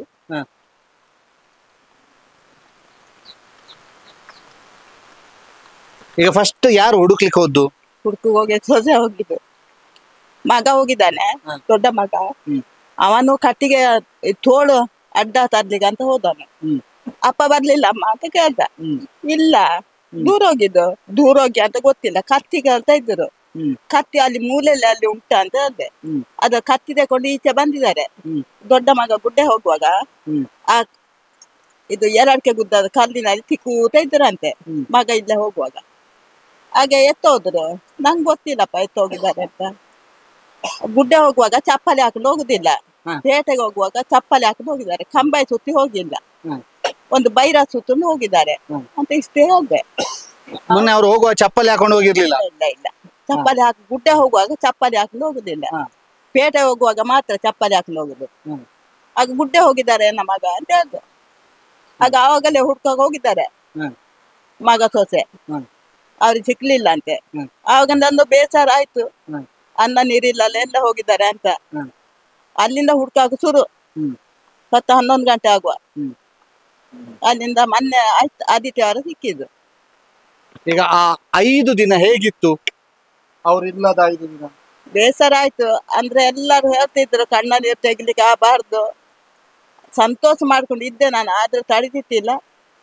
ಈಗ ಫಸ್ಟ್ ಯಾರು ಹುಡುಕ್ಲಿಕ್ಕೆ ಹೋದ್ದು ಹುಡುಕು ಹೋಗಿ ಸೊಸೆ ಹೋಗಿದ್ದು ಮಗ ಹೋಗಿದ್ದಾನೆ ಹ. ದೊಡ್ಡ ಮಗ ಹ್ಮ್. ಅವನು ಕಟ್ಟಿಗೆ ಈ ತೋಳು ಅಡ್ಡ ತರ್ಲಿಕ್ಕೆ ಅಂತ ಹೋದನು ಹ್ಮ್. ಅಪ್ಪ ಬರ್ಲಿಲ್ಲ ಅಮ್ಮ ಅಂತ ಕೇಳ್ದ ಹ್ಮ್. ಇಲ್ಲ ದೂರ ಹೋಗಿದ್ದು ದೂರ ಹೋಗಿ ಅಂತ ಗೊತ್ತಿಲ್ಲ ಕತ್ತಿ ಕೇಳ್ತಾ ಇದ್ರು ಹ್ಮ್. ಕತ್ತಿ ಅಲ್ಲಿ ಮೂಲೆಯಲ್ಲಿ ಅಲ್ಲಿ ಉಂಟ ಅಂತ ಹೇಳ್ದೆ ಹ್ಮ್. ಅದು ಕತ್ತಿ ತಕೊಂಡು ಈಚೆ ಬಂದಿದ್ದಾರೆ ಹ್ಮ್. ದೊಡ್ಡ ಮಗ ಗುಡ್ಡೆ ಹೋಗುವಾಗ ಹ್ಮ್. ಆ ಇದು ಎರಡ್ಕೆ ಗುದ್ದದ ಕಲ್ಲಿನಲ್ಲಿ ತಿಕ್ಕೂತ ಇದ್ರಂತೆ ಹ್ಮ್. ಮಗ ಇಲ್ಲೇ ಹೋಗುವಾಗ ಹಾಗೆ ಎತ್ತ ಹೋದ್ರು ನಂಗೆ ಗೊತ್ತಿಲ್ಲಪ್ಪ ಎತ್ತ ಹೋಗಿದ್ದಾರೆ ಅಂತ ಗುಡ್ಡೆ ಹೋಗುವಾಗ ಚಪ್ಪಲಿ ಹಾಕೊಂಡು ಹೋಗುದಿಲ್ಲ ಹ. ಪೇಟೆಗೆ ಹೋಗುವಾಗ ಚಪ್ಪಲಿ ಹಾಕೊಂಡು ಹೋಗಿದ್ದಾರೆ ಕಂಬೈ ಸುತ್ತಿ ಹೋಗಿಲ್ಲ ಹ. ಒಂದು ಬೈರ ಸುತ್ತನ್ನು ಹೋಗಿದ್ದಾರೆ ಹ. ಅಂತ ಇಷ್ಟೇ ಹೇಳ್ದೆ ಮೊನ್ನೆ ಅವ್ರು ಹೋಗುವ ಚಪ್ಪಲಿ ಹಾಕೊಂಡು ಹೋಗಿರ್ಲಿಲ್ಲ ಇಲ್ಲ ಇಲ್ಲ ಚಪ್ಪಲಿ ಹಾಕಿ ಗುಡ್ಡೆ ಹೋಗುವಾಗ ಚಪ್ಪಲಿ ಹಾಕೊಂಡು ಹೋಗುದಿಲ್ಲ ಹಾ. ಪೇಟೆ ಹೋಗುವಾಗ ಮಾತ್ರ ಚಪ್ಪಲಿ ಹಾಕೊಂಡು ಹೋಗುದು ಹ್ಮ್. ಆಗ ಗುಡ್ಡೆ ಹೋಗಿದ್ದಾರೆ ನನ್ನ ಮಗ ಅಂತ ಹೇಳ್ದು ಆಗ ಆವಾಗಲೇ ಹುಡ್ಕಾಗ ಹೋಗಿದ್ದಾರೆ ಹ್ಮ್. ಮಗ ಸೊಸೆ ಹ್ಮ್. ಅವ್ರಿಗೆ ಸಿಕ್ಲಿಲ್ಲ ಅಂತೆ ಹ್ಮ್. ಆವಾಗ ನಂದು ಬೇಸರ ಆಯ್ತು ಹ್ಮ್. ಅನ್ನ ನೀರಿಲ್ಲ ಎಲ್ಲ ಹೋಗಿದ್ದಾರೆ ಅಂತ ಹ್ಮ್. ಅಲ್ಲಿಂದ ಹುಡ್ಕಾಕ ಶುರು ಹ್ಮ್. ಹತ್ತು ಹನ್ನೊಂದು ಗಂಟೆ ಆಗುವ ಹ್ಮ್. ಅಲ್ಲಿಂದ ಮೊನ್ನೆ ಆಯ್ತು ಆದಿತ್ಯವಾರ ಸಿಕ್ಕಿದ್ದು ಈಗ ಆ ಐದು ದಿನ ಹೇಗಿತ್ತು ಅವ್ರು ಇಲ್ಲದ ಐದು ದಿನ ಬೇಸರ ಆಯ್ತು ಅಂದ್ರೆ ಎಲ್ಲರೂ ಹೇಳ್ತಿದ್ರು ಕಣ್ಣ ನೀರು ತೆಗಿಲಿಕ್ಕೆ ಆಗಬಾರ್ದು ಸಂತೋಷ ಮಾಡ್ಕೊಂಡು ಇದ್ದೆ ನಾನು ಆದ್ರೆ ತಡೆದಿತ್ತಿಲ್ಲ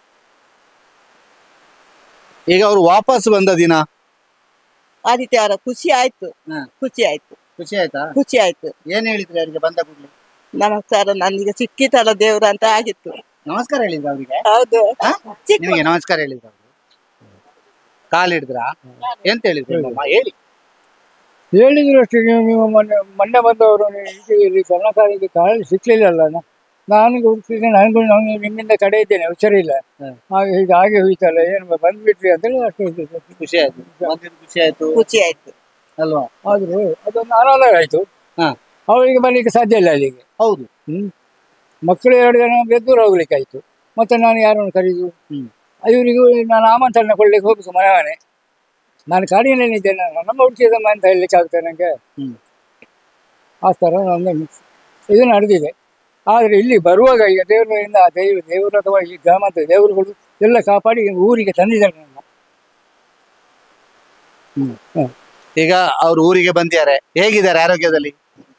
ಈಗ ಅವ್ರು ವಾಪಸ್ ಬಂದ ದಿನ ಆದಿತ್ಯವಾರ ಖುಷಿ ಆಯ್ತು ಹ್ಮ್. ಖುಷಿ ಆಯ್ತು ಖುಷಿ ಆಯ್ತಾ ಖುಷಿ ಆಯ್ತು ಏನ್ ಹೇಳಿದ್ರಿ ಅವರಿಗೆ ಬಂದ ಕೂಡಲೇ ನಮಸ್ಕಾರ ನನಗೆ ಸಿಕ್ಕಿತಲ್ಲ ದೇವ್ರ ಅಂತ ಆಗಿತ್ತು ನಮಸ್ಕಾರ ಹೇಳಿದ್ರ ಅವರಿಗೆ ಹೌದು ಹಾ? ಚಿಕ್ಕ ನಿಮಗೆ ನಮಸ್ಕಾರ ಹೇಳಿದ್ರ ಕಾಲ್ ಹಿಡಿದ್ರ ಎಂತ ಹೇಳಿದ್ರು ನಿಮ್ಮಮ್ಮ? ಹೇಳಿ ಹೇಳಿದ್ರು ಅಷ್ಟೇ ನೀವು ನೀವು ಮೊನ್ನೆ ಮೊನ್ನೆ ಬಂದವರು ನೀವು ಇಲ್ಲಿ ಕರ್ನಾಟಕಕ್ಕೆ ಕಾಳಲ್ಲಿ ಸಿಕ್ಲಿಲ್ಲಲ್ಲ ನಾ- ನಾನು ಹುಡುಕಿದ್ರೆ ನನಗೂ ನಾನು ನಿಮ್ಮಿಂದ ಕಡೆ ಇದ್ದೇನೆ ಹುಷಾರಿಲ್ಲ ಹ್ಮ್. ಹಾಗೆ ಹೀಗೆ ಹಾಗೆ ಹೋಯ್ತಲ್ಲ ಏನು ಬಂದ್ಬಿಟ್ರಿ ಅಂತೇಳಿ ಅಷ್ಟೇ ಇದು. ಖುಷಿ ಆಯ್ತು ಮೊದ್ಲಿದ್ದು ಖುಷಿ ಆಯ್ತು ಖುಷಿ ಆಯ್ತು ಅಲ್ವಾ ಆದ್ರೂ ಅದೊಂದು ಅನಾಥ ಆಯ್ತು ಹಾ. ಅವರಿಗೆ ಬರ್ಲಿಕ್ಕೆ ಸಾಧ್ಯ ಇಲ್ಲ ಅಲ್ಲಿಗೆ ಹೌದು ಮಕ್ಕಳು ಎರಡು ಜನ ಬೆದ್ದೂರು ಹೋಗ್ಲಿಕ್ಕೆ ಆಯ್ತು ಮತ್ತೆ ನಾನು ಯಾರನ್ನು ಕರೀದು ಹ್ಮ್. ಇವರಿಗೂ ನಾನು ಆಮಂತ್ರಣ ಕೊಡ್ಲಿಕ್ಕೆ ಹೋಗ್ಬೇಕು ಮನೆ ಮನೆ ನಾನು ಕಾಡಿನಲ್ಲಿದ್ದೇನೆ ನಾನು ನಮ್ಮ ಹುಡುಕಿದಮ್ಮ ಅಂತ ಹೇಳಲಿಕ್ಕೆ ಆಗ್ತದೆ ನನಗೆ ಹ್ಮ್. ಆ ಥರ ನನ್ನ ಇದು ನಡೆದಿದೆ ಆದರೆ ಇಲ್ಲಿ ಬರುವಾಗ ಈಗ ದೇವರಿಂದ ದೇವ ದೇವರು ಅಥವಾ ಈ ಗ್ರಾಮದ ದೇವರುಗಳು ಎಲ್ಲ ಕಾಪಾಡಿ ಊರಿಗೆ ತಂದಿದ್ದಾರೆ ನನ್ನ ಈಗ ಅವ್ರ ಊರಿಗೆ ಬಂದಿದ್ದಾರೆ ಹೇಗಿದ್ದಾರೆ ಆರೋಗ್ಯದಲ್ಲಿ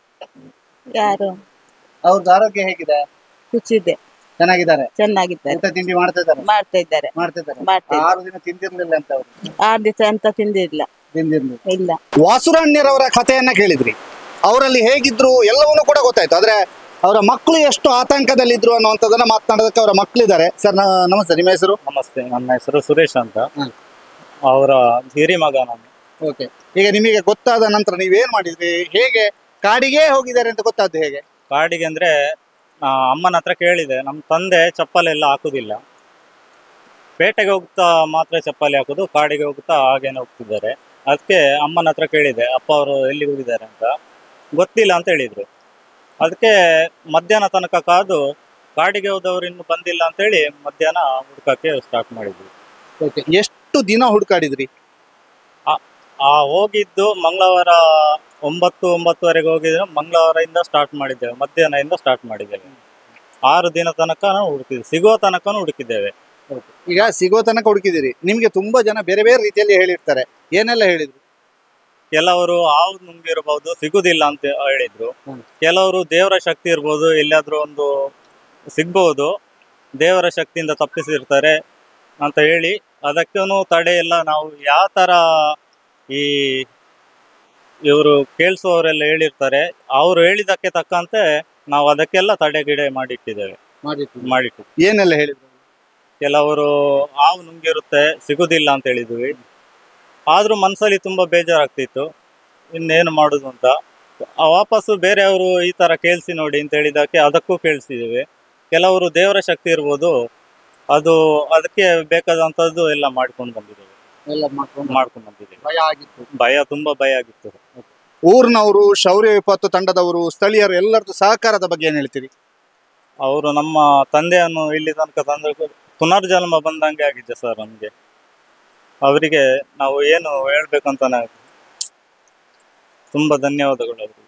ಯಾರು ಅವ್ರದ್ದು ಆರೋಗ್ಯ ಹೇಗಿದೆ ಖುಷಿ ಇದೆ ಚೆನ್ನಾಗಿದ್ದಾರೆ ಚೆನ್ನಾಗಿದ್ದಾರೆ ಊಟ ತಿಂಡಿ ಮಾಡ್ತಾ ಇದ್ದಾರೆ ಮಾಡ್ತಾ ಇದ್ದಾರೆ ಮಾಡ್ತಾ ಇದ್ದಾರೆ ಮಾಡ್ತಾ ಇದ್ದಾರೆ. ಆರು ದಿನ ತಿಂದಿರ್ಲಿಲ್ಲ ಅಂತ ಅವರು ಆರು ದಿವಸ ಅಂತ ತಿಂದಿಲ್ಲ ತಿಂದಿರ್ಲಿಲ್ಲ ಇಲ್ಲ ವಾಸುರಾಣ್ಯರವರ ಕಥೆಯನ್ನ ಕೇಳಿದ್ರಿ ಅವರಲ್ಲಿ ಹೇಗಿದ್ರು ಎಲ್ಲವನ್ನೂ ಕೂಡ ಗೊತ್ತಾಯ್ತು ಆದ್ರೆ ಅವರ ಮಕ್ಕಳು ಎಷ್ಟು ಆತಂಕದಲ್ಲಿದ್ರು ಅನ್ನುವಂಥದ್ದನ್ನ ಮಾತನಾಡೋದಕ್ಕೆ ಅವರ ಮಕ್ಕಳಿದ್ದಾರೆ ಸರ್ ನಮಸ್ತೆ ನಿಮ್ಮ ಹೆಸರು ನಮಸ್ತೆ ನನ್ನ ಹೆಸರು ಸುರೇಶ್ ಅಂತ ಹ್ಮ್. ಅವರ ಹಿರಿ ಮಗ ನಾನು ಓಕೆ ಈಗ ನಿಮಗೆ ಗೊತ್ತಾದ ನಂತರ ನೀವೇನ್ ಮಾಡಿದ್ರಿ ಹೇಗೆ ಕಾಡಿಗೆ ಹೋಗಿದ್ದಾರೆ ಅಂತ ಗೊತ್ತಾದ್ದು ಹೇಗೆ ಕಾಡಿಗೆ ಅಂದ್ರೆ ಆ, ಅಮ್ಮನ ಹತ್ರ ಕೇಳಿದೆ ನಮ್ಮ ತಂದೆ ಚಪ್ಪಲಿ ಎಲ್ಲ ಹಾಕುದಿಲ್ಲ ಪೇಟೆಗೆ ಹೋಗ್ತಾ ಮಾತ್ರ ಚಪ್ಪಲಿ ಹಾಕುದು ಕಾಡಿಗೆ ಹೋಗ್ತಾ ಹಾಗೇನೆ ಹೋಗ್ತಿದ್ದಾರೆ ಅದಕ್ಕೆ ಅಮ್ಮನ ಹತ್ರ ಕೇಳಿದೆ ಅಪ್ಪ ಅವರು ಎಲ್ಲಿಗೆ ಹೋಗಿದ್ದಾರೆ ಅಂತ ಗೊತ್ತಿಲ್ಲ ಅಂತ ಹೇಳಿದ್ರು ಅದಕ್ಕೆ ಮಧ್ಯಾಹ್ನ ತನಕ ಕಾದು ಕಾಡಿಗೆ ಹೋದವರು ಇನ್ನು ಬಂದಿಲ್ಲ ಅಂತೇಳಿ ಮಧ್ಯಾಹ್ನ ಹುಡ್ಕಕ್ಕೆ ಸ್ಟಾರ್ಟ್ ಮಾಡಿದ್ವಿ ಓಕೆ ಎಷ್ಟು ದಿನ ಹುಡುಕಾಡಿದ್ರಿ ಆ ಹೋಗಿದ್ದು ಮಂಗಳವಾರ ಒಂಬತ್ತು ಒಂಬತ್ತುವರೆಗೆ ಹೋಗಿದ್ರೆ ಮಂಗಳವಾರದಿಂದ ಸ್ಟಾರ್ಟ್ ಮಾಡಿದ್ದೇವೆ ಮಧ್ಯಾಹ್ನದಿಂದ ಸ್ಟಾರ್ಟ್ ಮಾಡಿದ್ದೇವೆ ಆರು ದಿನ ತನಕ ನಾವು ಹುಡುಕಿದ್ವಿ ಸಿಗುವ ತನಕನೂ ಹುಡುಕಿದ್ದೇವೆ ಈಗ ಸಿಗೋ ತನಕ ಹುಡುಕಿದಿರಿ ನಿಮ್ಗೆ ತುಂಬಾ ಜನ ಬೇರೆ ಬೇರೆ ರೀತಿಯಲ್ಲಿ ಹೇಳಿರ್ತಾರೆ ಏನೆಲ್ಲ ಹೇಳಿದ್ರು ಕೆಲವರು ಹಾವು ನುಂಗಿರಬಹುದು ಸಿಗುದಿಲ್ಲ ಅಂತ ಹೇಳಿದ್ರು ಹ್ಮ್. ಕೆಲವರು ದೇವರ ಶಕ್ತಿ ಇರ್ಬೋದು ಎಲ್ಲಾದ್ರೂ ಒಂದು ಸಿಗ್ಬಹುದು ದೇವರ ಶಕ್ತಿಯಿಂದ ತಪ್ಪಿಸಿರ್ತಾರೆ ಅಂತ ಹೇಳಿ ಅದಕ್ಕೂ ತಡೆ ಇಲ್ಲ ನಾವು ಯಾವ ತರ ಈ ಇವರು ಕೇಳಿಸುವವರೆಲ್ಲ ಹೇಳಿರ್ತಾರೆ ಅವ್ರು ಹೇಳಿದಕ್ಕೆ ತಕ್ಕಂತೆ ನಾವು ಅದಕ್ಕೆಲ್ಲ ತಡೆಗಿಡೆ ಮಾಡಿಟ್ಟಿದ್ದೇವೆ ಮಾಡಿಟ್ಟು ಏನೆಲ್ಲ ಹೇಳಿದ್ರು ಕೆಲವರು ಹಾವು ನುಂಗಿರುತ್ತೆ ಸಿಗುದಿಲ್ಲ ಅಂತ ಹೇಳಿದ್ವಿ ಆದ್ರೂ ಮನ್ಸಲ್ಲಿ ತುಂಬಾ ಬೇಜಾರಾಗ್ತಿತ್ತು ಇನ್ನೇನು ಮಾಡುದು ಅಂತ ಆ ವಾಪಸ್ಸು ಬೇರೆಯವರು ಈ ತರ ಕೇಳಿಸಿ ನೋಡಿ ಅಂತ ಹೇಳಿದಕ್ಕೆ ಅದಕ್ಕೂ ಕೇಳಿಸಿದ್ದೇವೆ ಕೆಲವರು ದೇವರ ಶಕ್ತಿ ಇರ್ಬೋದು ಅದು ಅದಕ್ಕೆ ಬೇಕಾದಂತದ್ದು ಎಲ್ಲ ಮಾಡ್ಕೊಂಡು ಬಂದಿದ್ದೇವೆ ಎಲ್ಲ ಮಾಡ್ಕೊಂಡು ಮಾಡ್ಕೊಂಡು ಬಂದಿದ್ದೇವೆ ಭಯ ಆಗಿತ್ತು ಭಯ ತುಂಬಾ ಭಯ ಆಗಿತ್ತು ಊರಿನವರು ಶೌರ್ಯ ವಿಪತ್ತು ತಂಡದವರು ಸ್ಥಳೀಯರು ಎಲ್ಲರದ್ದು ಸಹಕಾರದ ಬಗ್ಗೆ ಏನ್ ಹೇಳ್ತೀರಿ ಅವರು ನಮ್ಮ ತಂದೆಯನ್ನು ಇಲ್ಲಿ ತನಕ ತಂದ ಪುನರ್ಜನ್ಮ ಬಂದಂಗೆ ಆಗಿದೆ ಸರ್ ನಮಗೆ ಅವರಿಗೆ ನಾವು ಏನು ಹೇಳ್ಬೇಕಂತ ನಾವು ತುಂಬಾ ಧನ್ಯವಾದಗಳು ಅವರಿಗೆ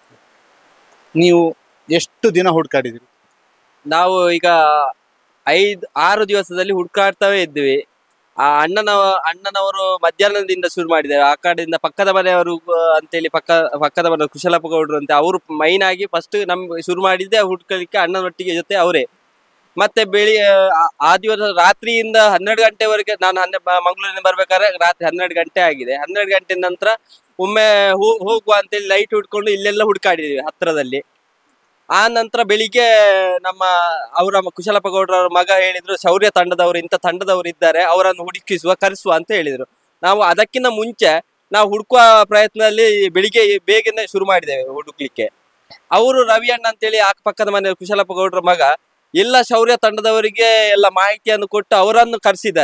ನೀವು ಎಷ್ಟು ದಿನ ಹುಡುಕಾಡಿದ್ರಿ ನಾವು ಈಗ ಐದ್ ಆರು ದಿವಸದಲ್ಲಿ ಹುಡುಕಾಡ್ತವೇ ಇದ್ವಿ ಆ ಅಣ್ಣನವ ಅಣ್ಣನವರು ಮಧ್ಯಾಹ್ನದಿಂದ ಶುರು ಮಾಡಿದ್ದೇವೆ ಆ ಕಡೆಯಿಂದ ಪಕ್ಕದ ಮನೆಯವರು ಆ, ಅಂತೇಳಿ ಪಕ್ಕ ಪಕ್ಕದ ಮನೆ ಕುಶಲಪ್ಪ ಗೌಡ್ರು ಅಂತ ಅವರು ಮೈನ್ ಆಗಿ ಫಸ್ಟ್ ನಮ್ ಶುರು ಮಾಡಿದ್ದೆ ಹುಡ್ಕಲಿಕ್ಕೆ ಅಣ್ಣನೊಟ್ಟಿಗೆ ಜೊತೆ ಅವರೇ ಮತ್ತೆ ಬೆಳಿ ಆ- ಆ ದಿವಸ ರಾತ್ರಿಯಿಂದ ಹನ್ನೆರಡು ಗಂಟೆವರೆಗೆ ನಾನು ಹನ್ನೆ ಮ- ಮಂಗಳೂರಿನಿಂದ ಬರ್ಬೇಕಾದ್ರೆ ರಾತ್ರಿ ಹನ್ನೆರಡು ಗಂಟೆ ಆಗಿದೆ ಹನ್ನೆರಡು ಗಂಟೆ ನಂತರ ಒಮ್ಮೆ ಹೋ- ಹೋಗುವ ಅಂತೇಳಿ ಲೈಟ್ ಹುಡ್ಕೊಂಡು ಇಲ್ಲೆಲ್ಲ ಹುಡುಕಾಡಿದ್ವಿ ಹತ್ರದಲ್ಲಿ ಆ ನಂತರ ಬೆಳಿಗ್ಗೆ ನಮ್ಮ ಅವರ ಕುಶಲಪ್ಪ ಗೌಡ್ರವರ ಮಗ ಹೇಳಿದ್ರು ಶೌರ್ಯ ತಂಡದವರು ಇಂಥ ತಂಡದವರು ಇದ್ದಾರೆ ಅವರನ್ನು ಹುಡುಕಿಸುವ ಕರೆಸುವ ಅಂತ ಹೇಳಿದ್ರು ನಾವು ಅದಕ್ಕಿಂತ ಮುಂಚೆ ನಾವು ಹುಡುಕುವ ಪ್ರಯತ್ನದಲ್ಲಿ ಬೆಳಿಗ್ಗೆ ಬೇಗನೆ ಶುರು ಮಾಡಿದ್ದೇವೆ ಹುಡುಕ್ಲಿಕ್ಕೆ ಅವರು ರವಿ ಅಣ್ಣ ಅಂತೇಳಿ ಆ ಪಕ್ಕದ ಮನೆ ಕುಶಲಪ್ಪ ಗೌಡ್ರ ಮಗ ಎಲ್ಲ ಶೌರ್ಯ ತಂಡದವರಿಗೆ ಎಲ್ಲ ಮಾಹಿತಿಯನ್ನು ಕೊಟ್ಟು ಅವರನ್ನು ಕರೆಸಿದ್ದಾರೆ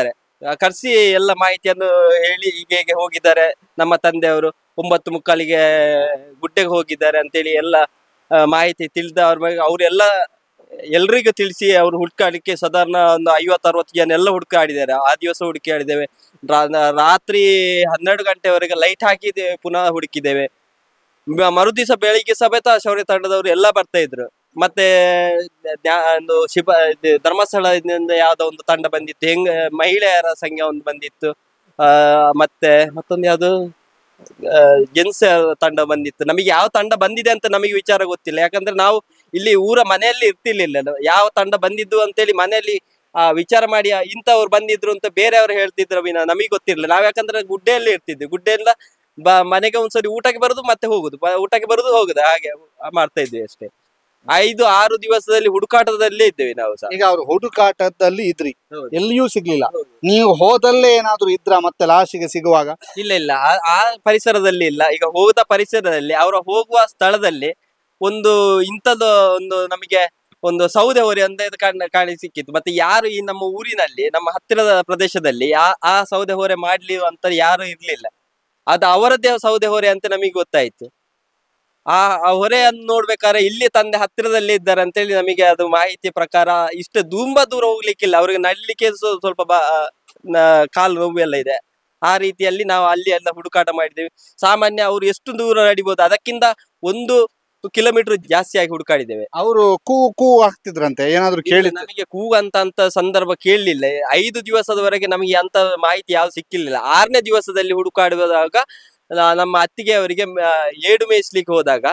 ಕರ್ಸಿ ಎಲ್ಲ ಮಾಹಿತಿಯನ್ನು ಹೇಳಿ ಹೀಗೆ ಹೀಗೆ ಹೋಗಿದ್ದಾರೆ ನಮ್ಮ ತಂದೆಯವರು ಒಂಬತ್ತು ಮುಕ್ಕಾಲಿಗೆ ಗುಡ್ಡೆಗೆ ಹೋಗಿದ್ದಾರೆ ಅಂತೇಳಿ ಎಲ್ಲ ಆ, ಮಾಹಿತಿ ತಿಳಿದ ಅವ್ರ ಬಗ್ಗೆ ಅವರೆಲ್ಲ ಎಲ್ರಿಗೂ ತಿಳಿಸಿ ಅವ್ರು ಹುಡ್ಕಾಡಲಿಕ್ಕೆ ಸಾಧಾರಣ ಒಂದು ಐವತ್ತು ಅರವತ್ತು ಜನ ಎಲ್ಲ ಹುಡುಕಾಡಿದ್ದಾರೆ ಆ ದಿವಸ ಹುಡುಕಾಡಿದ್ದೇವೆ ರಾ- ರಾತ್ರಿ ಹನ್ನೆರಡು ಗಂಟೆವರೆಗೆ ಲೈಟ್ ಹಾಕಿದ್ದೇವೆ ಪುನಃ ಹುಡುಕಿದ್ದೇವೆ ಮ- ಮರುದಿವಸ ಬೆಳಿಗ್ಗೆ ಸಮೇತ ಶೌರ್ಯ ತಂಡದವರು ಎಲ್ಲ ಬರ್ತಾ ಇದ್ರು ಮತ್ತೆ ನ್ಯಾ- ಒಂದು ಶಿವ ಇದು ಧರ್ಮಸ್ಥಳದಿಂದ ಯಾವ್ದೋ ಒಂದು ತಂಡ ಬಂದಿತ್ತು ಹೆಂಗ ಮಹಿಳೆಯರ ಸಂಘ ಒಂದು ಬಂದಿತ್ತು ಆ ಮತ್ತೆ ಮತ್ತೊಂದು ಯಾವ್ದು ಜೆಂಟ್ಸ್ ತಂಡ ಬಂದಿತ್ತು ನಮಗೆ ಯಾವ ತಂಡ ಬಂದಿದೆ ಅಂತ ನಮಗೆ ವಿಚಾರ ಗೊತ್ತಿಲ್ಲ ಯಾಕಂದ್ರೆ ನಾವು ಇಲ್ಲಿ ಊರ ಮನೆಯಲ್ಲಿ ಇರ್ತಿರ್ಲಿಲ್ಲ ನಾವು. ಯಾವ ತಂಡ ಬಂದಿದ್ದು ಅಂತೇಳಿ ಮನೆಯಲ್ಲಿ ಆ ವಿಚಾರ ಮಾಡಿ ಆ, ಇಂಥವ್ರು ಬಂದಿದ್ರು ಅಂತ ಬೇರೆಯವ್ರು ಹೇಳ್ತಿದ್ರು ವಿನ ನಮಗೆ ಗೊತ್ತಿರ್ಲಿಲ್ಲ ನಾವ್ ಯಾಕಂದ್ರೆ ಗುಡ್ಡೆಯಲ್ಲಿ ಇರ್ತಿದ್ವಿ ಗುಡ್ಡೆಯಿಂದ ಬ ಮನೆಗೆ ಒಂದ್ಸರಿ ಊಟಕ್ಕೆ ಬರುದು ಮತ್ತೆ ಹೋಗುದು ಬ- ಊಟಕ್ಕೆ ಬರುದು ಹೋಗುದು ಹಾಗೆ ಮಾಡ್ತಾ ಇದ್ವಿ ಅಷ್ಟೇ ಐದು ಆರು ದಿವಸದಲ್ಲಿ ಹುಡುಕಾಟದಲ್ಲೇ ಇದ್ದೇವೆ ನಾವು ಸಹ ಈಗ ಅವ್ರು ಹುಡುಕಾಟದಲ್ಲಿ ಇದ್ರಿ ಹೌದು. ಎಲ್ಲಿಯೂ ಸಿಗ್ಲಿಲ್ಲ ಹೌದು. ನೀವು ಹೋದಲ್ಲೇ ಏನಾದ್ರು ಇದ್ರ ಮತ್ತೆ ಲಾಸ್ಟಿಗೆ ಸಿಗುವಾಗ ಇಲ್ಲ ಇಲ್ಲ ಆ- ಆ ಪರಿಸರದಲ್ಲಿ ಇಲ್ಲ ಈಗ ಹೋದ ಪರಿಸರದಲ್ಲಿ ಅವರ ಹೋಗುವ ಸ್ಥಳದಲ್ಲಿ ಒಂದು ಇಂಥದ್ದು ಒಂದು ನಮಗೆ ಒಂದು ಸೌದೆ ಹೊರೆ ಅಂತ ಇದು ಕಾಣ್ ಕಾಣಿ ಸಿಕ್ಕಿತ್ತು ಮತ್ತೆ ಯಾರು ಈ ನಮ್ಮ ಊರಿನಲ್ಲಿ ನಮ್ಮ ಹತ್ತಿರದ ಪ್ರದೇಶದಲ್ಲಿ ಆ ಆ ಸೌದೆ ಹೊರೆ ಮಾಡ್ಲಿ ಅಂತ ಯಾರು ಇರ್ಲಿಲ್ಲ ಅದು ಅವರದ್ದೇ ಸೌದೆ ಹೊರೆ ಅಂತ ನಮಗೆ ಗೊತ್ತಾಯ್ತು ಆ ಆ ಹೊರೆಯನ್ನು ನೋಡ್ಬೇಕಾದ್ರೆ ಇಲ್ಲಿ ತಂದೆ ಹತ್ತಿರದಲ್ಲೇ ಇದ್ದಾರೆ ಅಂತೇಳಿ ನಮಗೆ ಅದು ಮಾಹಿತಿ ಪ್ರಕಾರ ಇಷ್ಟು ತುಂಬಾ ದೂರ ಹೋಗ್ಲಿಕ್ಕಿಲ್ಲ ಅವ್ರಿಗೆ ನಡ್ಲಿಕ್ಕೆ ಸ್ವ- ಸ್ವಲ್ಪ ಬಾ ನ- ಕಾಲು ನೋವು ಎಲ್ಲ ಇದೆ ಆ ರೀತಿಯಲ್ಲಿ ನಾವು ಅಲ್ಲಿ ಎಲ್ಲ ಹುಡುಕಾಟ ಮಾಡಿದ್ದೇವೆ ಸಾಮಾನ್ಯ ಅವ್ರು ಎಷ್ಟು ದೂರ ನಡಿಬಹುದು ಅದಕ್ಕಿಂತ ಒಂದು ಕಿಲೋಮೀಟರ್ ಜಾಸ್ತಿ ಆಗಿ ಹುಡುಕಾಡಿದ್ದೇವೆ ಅವರು ಕೂ ಕೂ ಆಗ್ತಿದ್ರಂತೆ ಏನಾದ್ರು ಇಲ್ಲಿ ಕೇಳಿ ನಮಗೆ ಕೂಗಂತ ಅಂತ ಸಂದರ್ಭ ಕೇಳಲಿಲ್ಲ ಐದು ದಿವಸದವರೆಗೆ ನಮಗೆ ಅಂತ ಮಾಹಿತಿ ಯಾವ್ದು ಸಿಕ್ಕಿರ್ಲಿಲ್ಲ ಆರನೇ ದಿವಸದಲ್ಲಿ ಹುಡುಕಾಡುವಾಗ ಆ, ನಮ್ಮ ಅತ್ತಿಗೆ ಅವರಿಗೆ ಏಡು ಮೇಯಿಸ್ಲಿಕ್ಕೆ ಹೋದಾಗ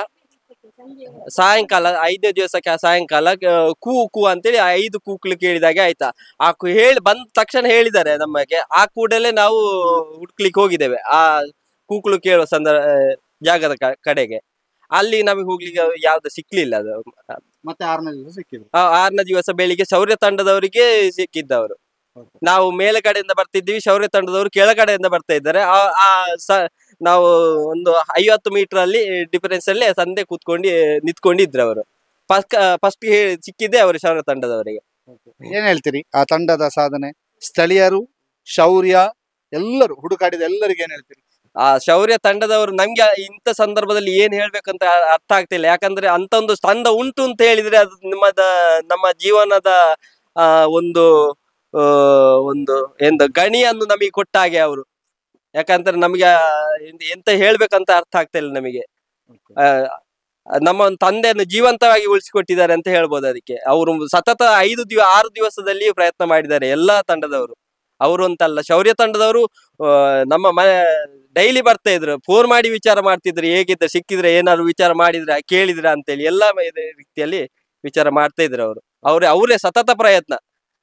ಸಾಯಂಕಾಲ ಐದನೇ ದಿವಸಕ್ಕೆ ಸಾಯಂಕಾಲ ಆ, ಕೂ ಕೂ ಅಂತೇಳಿ ಐದು ಕೂಕ್ಲು ಕೇಳಿದಾಗೆ ಆಯ್ತಾ ಆ ಕು- ಹೇಳಿ ಬಂದ ತಕ್ಷಣ ಹೇಳಿದ್ದಾರೆ ನಮಗೆ ಆ ಕೂಡಲೇ ನಾವು ಹುಡ್ಕ್ಲಿಕ್ಕೆ ಹೋಗಿದ್ದೇವೆ ಆ ಕೂಕ್ಲು ಕೇಳುವ ಸಂದರ್ಭ ಜಾಗದ ಕ- ಕಡೆಗೆ ಅಲ್ಲಿ ನಮಗೆ ಹೋಗ್ಲಿಕ್ಕೆ ಯಾವ್ದು ಸಿಕ್ಲಿಲ್ಲ ಅದು ಮತ್ತೆ ಆರನೇ ದಿವಸ ಸಿಕ್ಕಿದ್ರು ಆ ಆರನೇ ದಿವಸ ಬೆಳಿಗ್ಗೆ ಶೌರ್ಯ ತಂಡದವರಿಗೆ ಸಿಕ್ಕಿದ್ದವರು ನಾವು ಮೇಲೆ ಕಡೆಯಿಂದ ಬರ್ತಿದ್ವಿ ಶೌರ್ಯ ತಂಡದವರು ಕೆಳಗಡೆಯಿಂದ ಬರ್ತಾ ಇದ್ದಾರೆ ಆ ಆ ಸ- ನಾವು ಒಂದು ಐವತ್ತು ಮೀಟರ್ ಅಲ್ಲಿ ಡಿಫರೆನ್ಸ್ ಅಲ್ಲಿ ಸಂದೆ ಕೂತ್ಕೊಂಡು ನಿಂತ್ಕೊಂಡಿದ್ರು ಅವರು ಫಸ್ಟ್ ಫಸ್ಟ್ ಸಿಕ್ಕಿದ್ದೆ ಅವರು ಶೌರ್ಯ ತಂಡದವರಿಗೆ ಏನ್ ಹೇಳ್ತೀರಿ ಆ ತಂಡದ ಸಾಧನೆ ಸ್ಥಳೀಯರು ಶೌರ್ಯ ಎಲ್ಲರೂ ಹುಡುಕಾಡಿದ ಎಲ್ಲರಿಗೆ ಏನ್ ಹೇಳ್ತೀರಿ ಆ ಶೌರ್ಯ ತಂಡದವರು ನಮ್ಗೆ ಇಂಥ ಸಂದರ್ಭದಲ್ಲಿ ಏನ್ ಹೇಳ್ಬೇಕಂತ ಅರ್ಥ ಆಗ್ತಿಲ್ಲ ಯಾಕಂದ್ರೆ ಅಂತ ಒಂದು ತಂಡ ಉಂಟು ಅಂತ ಹೇಳಿದ್ರೆ ಅದು ನಮ್ಮದ ನಮ್ಮ ಜೀವನದ ಆ ಒಂದು ಆ, ಒಂದು ಎಂತ ಗಣಿಯನ್ನು ನಮಗೆ ಕೊಟ್ಟ ಹಾಗೆ ಅವರು ಯಾಕಂದ್ರೆ ನಮಗೆ ಆ, ಎಂತ- ಎಂತ ಹೇಳ್ಬೇಕಂತ ಅರ್ಥ ಆಗ್ತಾ ಇಲ್ಲ ನಮಗೆ ಆ, ನಮ್ಮ ಒಂದು ತಂದೆಯನ್ನು ಜೀವಂತವಾಗಿ ಉಳಿಸಿಕೊಟ್ಟಿದ್ದಾರೆ ಅಂತ ಹೇಳ್ಬೋದು ಅದಕ್ಕೆ ಅವರು ಸತತ ಐದು ದಿವ ಆರು ದಿವಸದಲ್ಲಿ ಪ್ರಯತ್ನ ಮಾಡಿದ್ದಾರೆ ಎಲ್ಲಾ ತಂಡದವರು ಅವರು ಅಂತಲ್ಲ ಶೌರ್ಯ ತಂಡದವರು ಆ, ನಮ್ಮ ಮನೆ ಡೈಲಿ ಬರ್ತಾ ಇದ್ರು ಫೋನ್ ಮಾಡಿ ವಿಚಾರ ಮಾಡ್ತಿದ್ರು ಹೇಗಿದ್ರೆ ಸಿಕ್ಕಿದ್ರೆ ಏನಾದ್ರು ವಿಚಾರ ಮಾಡಿದ್ರೆ ಕೇಳಿದ್ರ ಅಂತೇಳಿ ಎಲ್ಲಾ ಇದೇ ರೀತಿಯಲ್ಲಿ ವಿಚಾರ ಮಾಡ್ತಾ ಇದ್ರು ಅವರು ಅವ್ರೆ ಅವರೇ ಸತತ ಪ್ರಯತ್ನ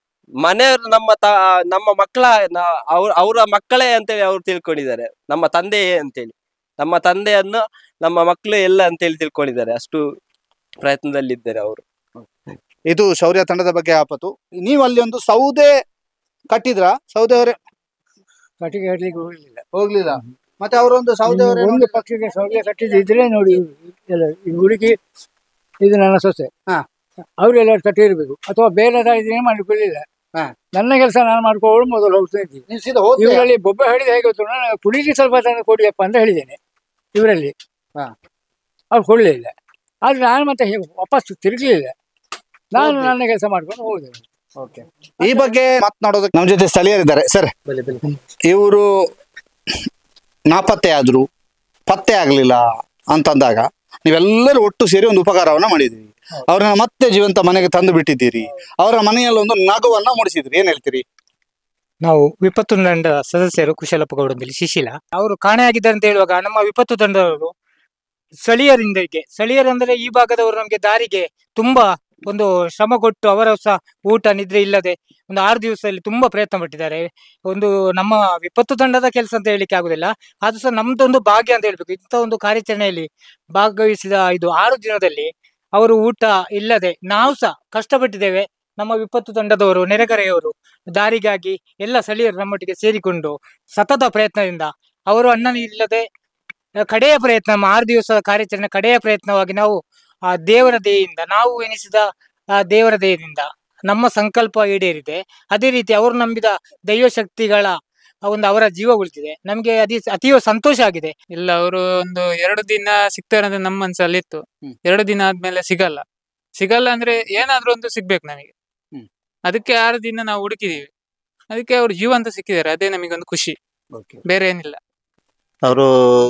ಮನೆಯವರು ನಮ್ಮ ತ ನಮ್ಮ ಮಕ್ಕಳ ಅವ್ರ ಅವರ ಮಕ್ಕಳೇ ಅಂತೇಳಿ ಅವ್ರು ತಿಳ್ಕೊಂಡಿದ್ದಾರೆ ನಮ್ಮ ತಂದೆಯೇ ಅಂತೇಳಿ ನಮ್ಮ ತಂದೆಯನ್ನು ನಮ್ಮ ಮಕ್ಕಳು ಎಲ್ಲ ಅಂತೇಳಿ ತಿಳ್ಕೊಂಡಿದ್ದಾರೆ ಅಷ್ಟು ಪ್ರಯತ್ನದಲ್ಲಿದ್ದಾರೆ ಅವರು ಇದು ಶೌರ್ಯ ತಂಡದ ಬಗ್ಗೆ ಆಪತ್ತು ನೀವು ಅಲ್ಲಿ ಒಂದು ಸೌದೆ ಕಟ್ಟಿದ್ರ ಸೌದೆ ಹೊರೆ ಕಟ್ಟಿಗೆ ಕಟ್ಟಲಿಕ್ಕೆ ಹೋಗಲಿಲ್ಲ ಹೋಗ್ಲಿಲ್ಲ ಮತ್ತೆ ಅವರೊಂದು ಸೌದೆ ಹೊರೆ ಒಂದು ಪಕ್ಷಕ್ಕೆ ಸೌದೆ ಕಟ್ಟಿದ್ರೆ ನೋಡಿ ಎಲ್ಲ ಈ ಹುಡುಗಿ ಇದು ನನ್ನ ಸೊಸೆ ಹಾ. ಅವರೆಲ್ಲ ಕಟ್ಟಿರ್ಬೇಕು ಅಥವಾ ಬೇರೆ ಏನ್ ಮಾಡಿಕೊಳ್ಳಿಲ್ಲ ಹಾ. ನನ್ನ ಕೆಲಸ ನಾನು ಮಾಡ್ಕೊಂಡು ಮೊದಲು ಹೋಗ್ತಾ ಇದ್ದೀನಿ ನೀವು ಸೀದಾ ಹೋದ್ರೆ ಇವರಲ್ಲಿ ಬೊಬ್ಬೆ ಹಿಡಿದು ಹೇಗೆ ಗೊತ್ತು ನಾನು ಕುಡಿಲಿಕ್ಕೆ ಸ್ವಲ್ಪ ತಂದು ಕೊಡಿಯಪ್ಪ ಅಂತ ಹೇಳಿದ್ದೇನೆ ಇವರಲ್ಲಿ ಹಾ. ಅವ್ರು ಕೊಡಲಿಲ್ಲ ಆದ್ರೆ ನಾನು ಮತ್ತೆ ಹೇ- ವಾಪಸ್ ತಿರುಗಲಿಲ್ಲ ನಾನು ಹೋದ್ರಿ. ನನ್ನ ಕೆಲಸ ಮಾಡ್ಕೊಂಡು ಹೋದೆ ಈ ಬಗ್ಗೆ ಮಾತನಾಡೋದಕ್ಕೆ ನಮ್ಮ ಜೊತೆ ಸ್ಥಳೀಯರಿದ್ದಾರೆ ಸರ್ ಇವರು ನಾಪತ್ತೆ ಆದ್ರು ಪತ್ತೆ ಆಗ್ಲಿಲ್ಲ ಅಂತಂದಾಗ ನೀವೆಲ್ಲರೂ ಒಟ್ಟು ಸೇರಿ ಒಂದು ಉಪಕಾರವನ್ನ ಮಾಡಿದ್ದೀರಿ ಅವ್ರನ್ನ ಮತ್ತೆ ಜೀವಂತ ಮನೆಗೆ ತಂದು ಬಿಟ್ಟಿದ್ದೀರಿ ಅವರ ಮನೆಯಲ್ಲಿ ಒಂದು ನಗುವನ್ನ ಮೂಡಿಸಿದ್ರಿ ಏನ್ ಹೇಳ್ತೀರಿ ನಾವು ವಿಪತ್ತು ತಂಡದ ಸದಸ್ಯರು ಕುಶಲಪ್ಪ ಗೌಡಂದಲ್ಲಿ ಶಿಶಿಲ ಅವರು ಕಾಣೆಯಾಗಿದ್ದಾರೆ ಅಂತ ಹೇಳುವಾಗ ನಮ್ಮ ವಿಪತ್ತು ತಂಡದವರು ಸ್ಥಳೀಯರಿಂದಕ್ಕೆ ಸ್ಥಳೀಯರಂದ್ರೆ ಈ ಭಾಗದವರು ನಮಗೆ ದಾರಿಗೆ ತುಂಬಾ ಒಂದು ಶ್ರಮ ಕೊಟ್ಟು ಅವರ ಸಹ ಊಟ ನಿದ್ರೆ ಇಲ್ಲದೆ ಒಂದು ಆರು ದಿವಸದಲ್ಲಿ ತುಂಬಾ ಪ್ರಯತ್ನ ಪಟ್ಟಿದ್ದಾರೆ ಒಂದು ನಮ್ಮ ವಿಪತ್ತು ತಂಡದ ಕೆಲಸ ಅಂತ ಹೇಳಲಿಕ್ಕೆ ಆಗುದಿಲ್ಲ ಅದು ಸಹ ನಮ್ದೊಂದು ಭಾಗ್ಯ ಅಂತ ಹೇಳ್ಬೇಕು ಇಂಥ ಒಂದು ಕಾರ್ಯಾಚರಣೆಯಲ್ಲಿ ಭಾಗವಹಿಸಿದ ಇದು ಆರು ದಿನದಲ್ಲಿ ಅವರು ಊಟ ಇಲ್ಲದೆ ನಾವು ಸಹ ಕಷ್ಟಪಟ್ಟಿದ್ದೇವೆ ನಮ್ಮ ವಿಪತ್ತು ತಂಡದವರು ನೆರೆಕರೆಯವರು ದಾರಿಗಾಗಿ ಎಲ್ಲ ಸ್ಥಳೀಯರು ನಮ್ಮೊಟ್ಟಿಗೆ ಸೇರಿಕೊಂಡು ಸತತ ಪ್ರಯತ್ನದಿಂದ ಅವರು ಅನ್ನ ಇಲ್ಲದೆ ಆ, ಕಡೆಯ ಪ್ರಯತ್ನ ನಮ್ಮ ಆರು ದಿವಸದ ಕಾರ್ಯಾಚರಣೆ ಕಡೆಯ ಪ್ರಯತ್ನವಾಗಿ ನಾವು ಆ ದೇವರ ದಯೆಯಿಂದ ನಾವು ಎನಿಸಿದ ಆ ದೇವರ ದಯೆಯಿಂದ ನಮ್ಮ ಸಂಕಲ್ಪ ಈಡೇರಿದೆ ಅದೇ ರೀತಿ ಅವರು ನಂಬಿದ ದೈವ ಶಕ್ತಿಗಳ ಒಂದು ಅವರ ಜೀವ ಉಳಿದಿದೆ ನಮ್ಗೆ ಅತಿ ಅತೀವ ಸಂತೋಷ ಆಗಿದೆ ಇಲ್ಲ ಅವರು ಒಂದು ಎರಡು ದಿನ ಸಿಗ್ತಾರೆ ಅಂತ ನಮ್ಮ ಮನ್ಸಲ್ಲಿ ಇತ್ತು ಹ್ಮ್. ಎರಡು ದಿನ ಆದ್ಮೇಲೆ ಸಿಗಲ್ಲ ಸಿಗಲ್ಲ ಅಂದ್ರೆ ಏನಾದ್ರೂ ಒಂದು ಸಿಗ್ಬೇಕು ನಮಗೆ ಹ್ಮ್. ಅದಕ್ಕೆ ಆರು ದಿನ ನಾವು ಹುಡುಕಿದೀವಿ ಅದಕ್ಕೆ ಅವ್ರು ಜೀವಂತ ಸಿಕ್ಕಿದ್ದಾರೆ ಅದೇ ನಮಗೆ ಒಂದು ಖುಷಿ ಬೇರೆ ಏನಿಲ್ಲ ಅವರು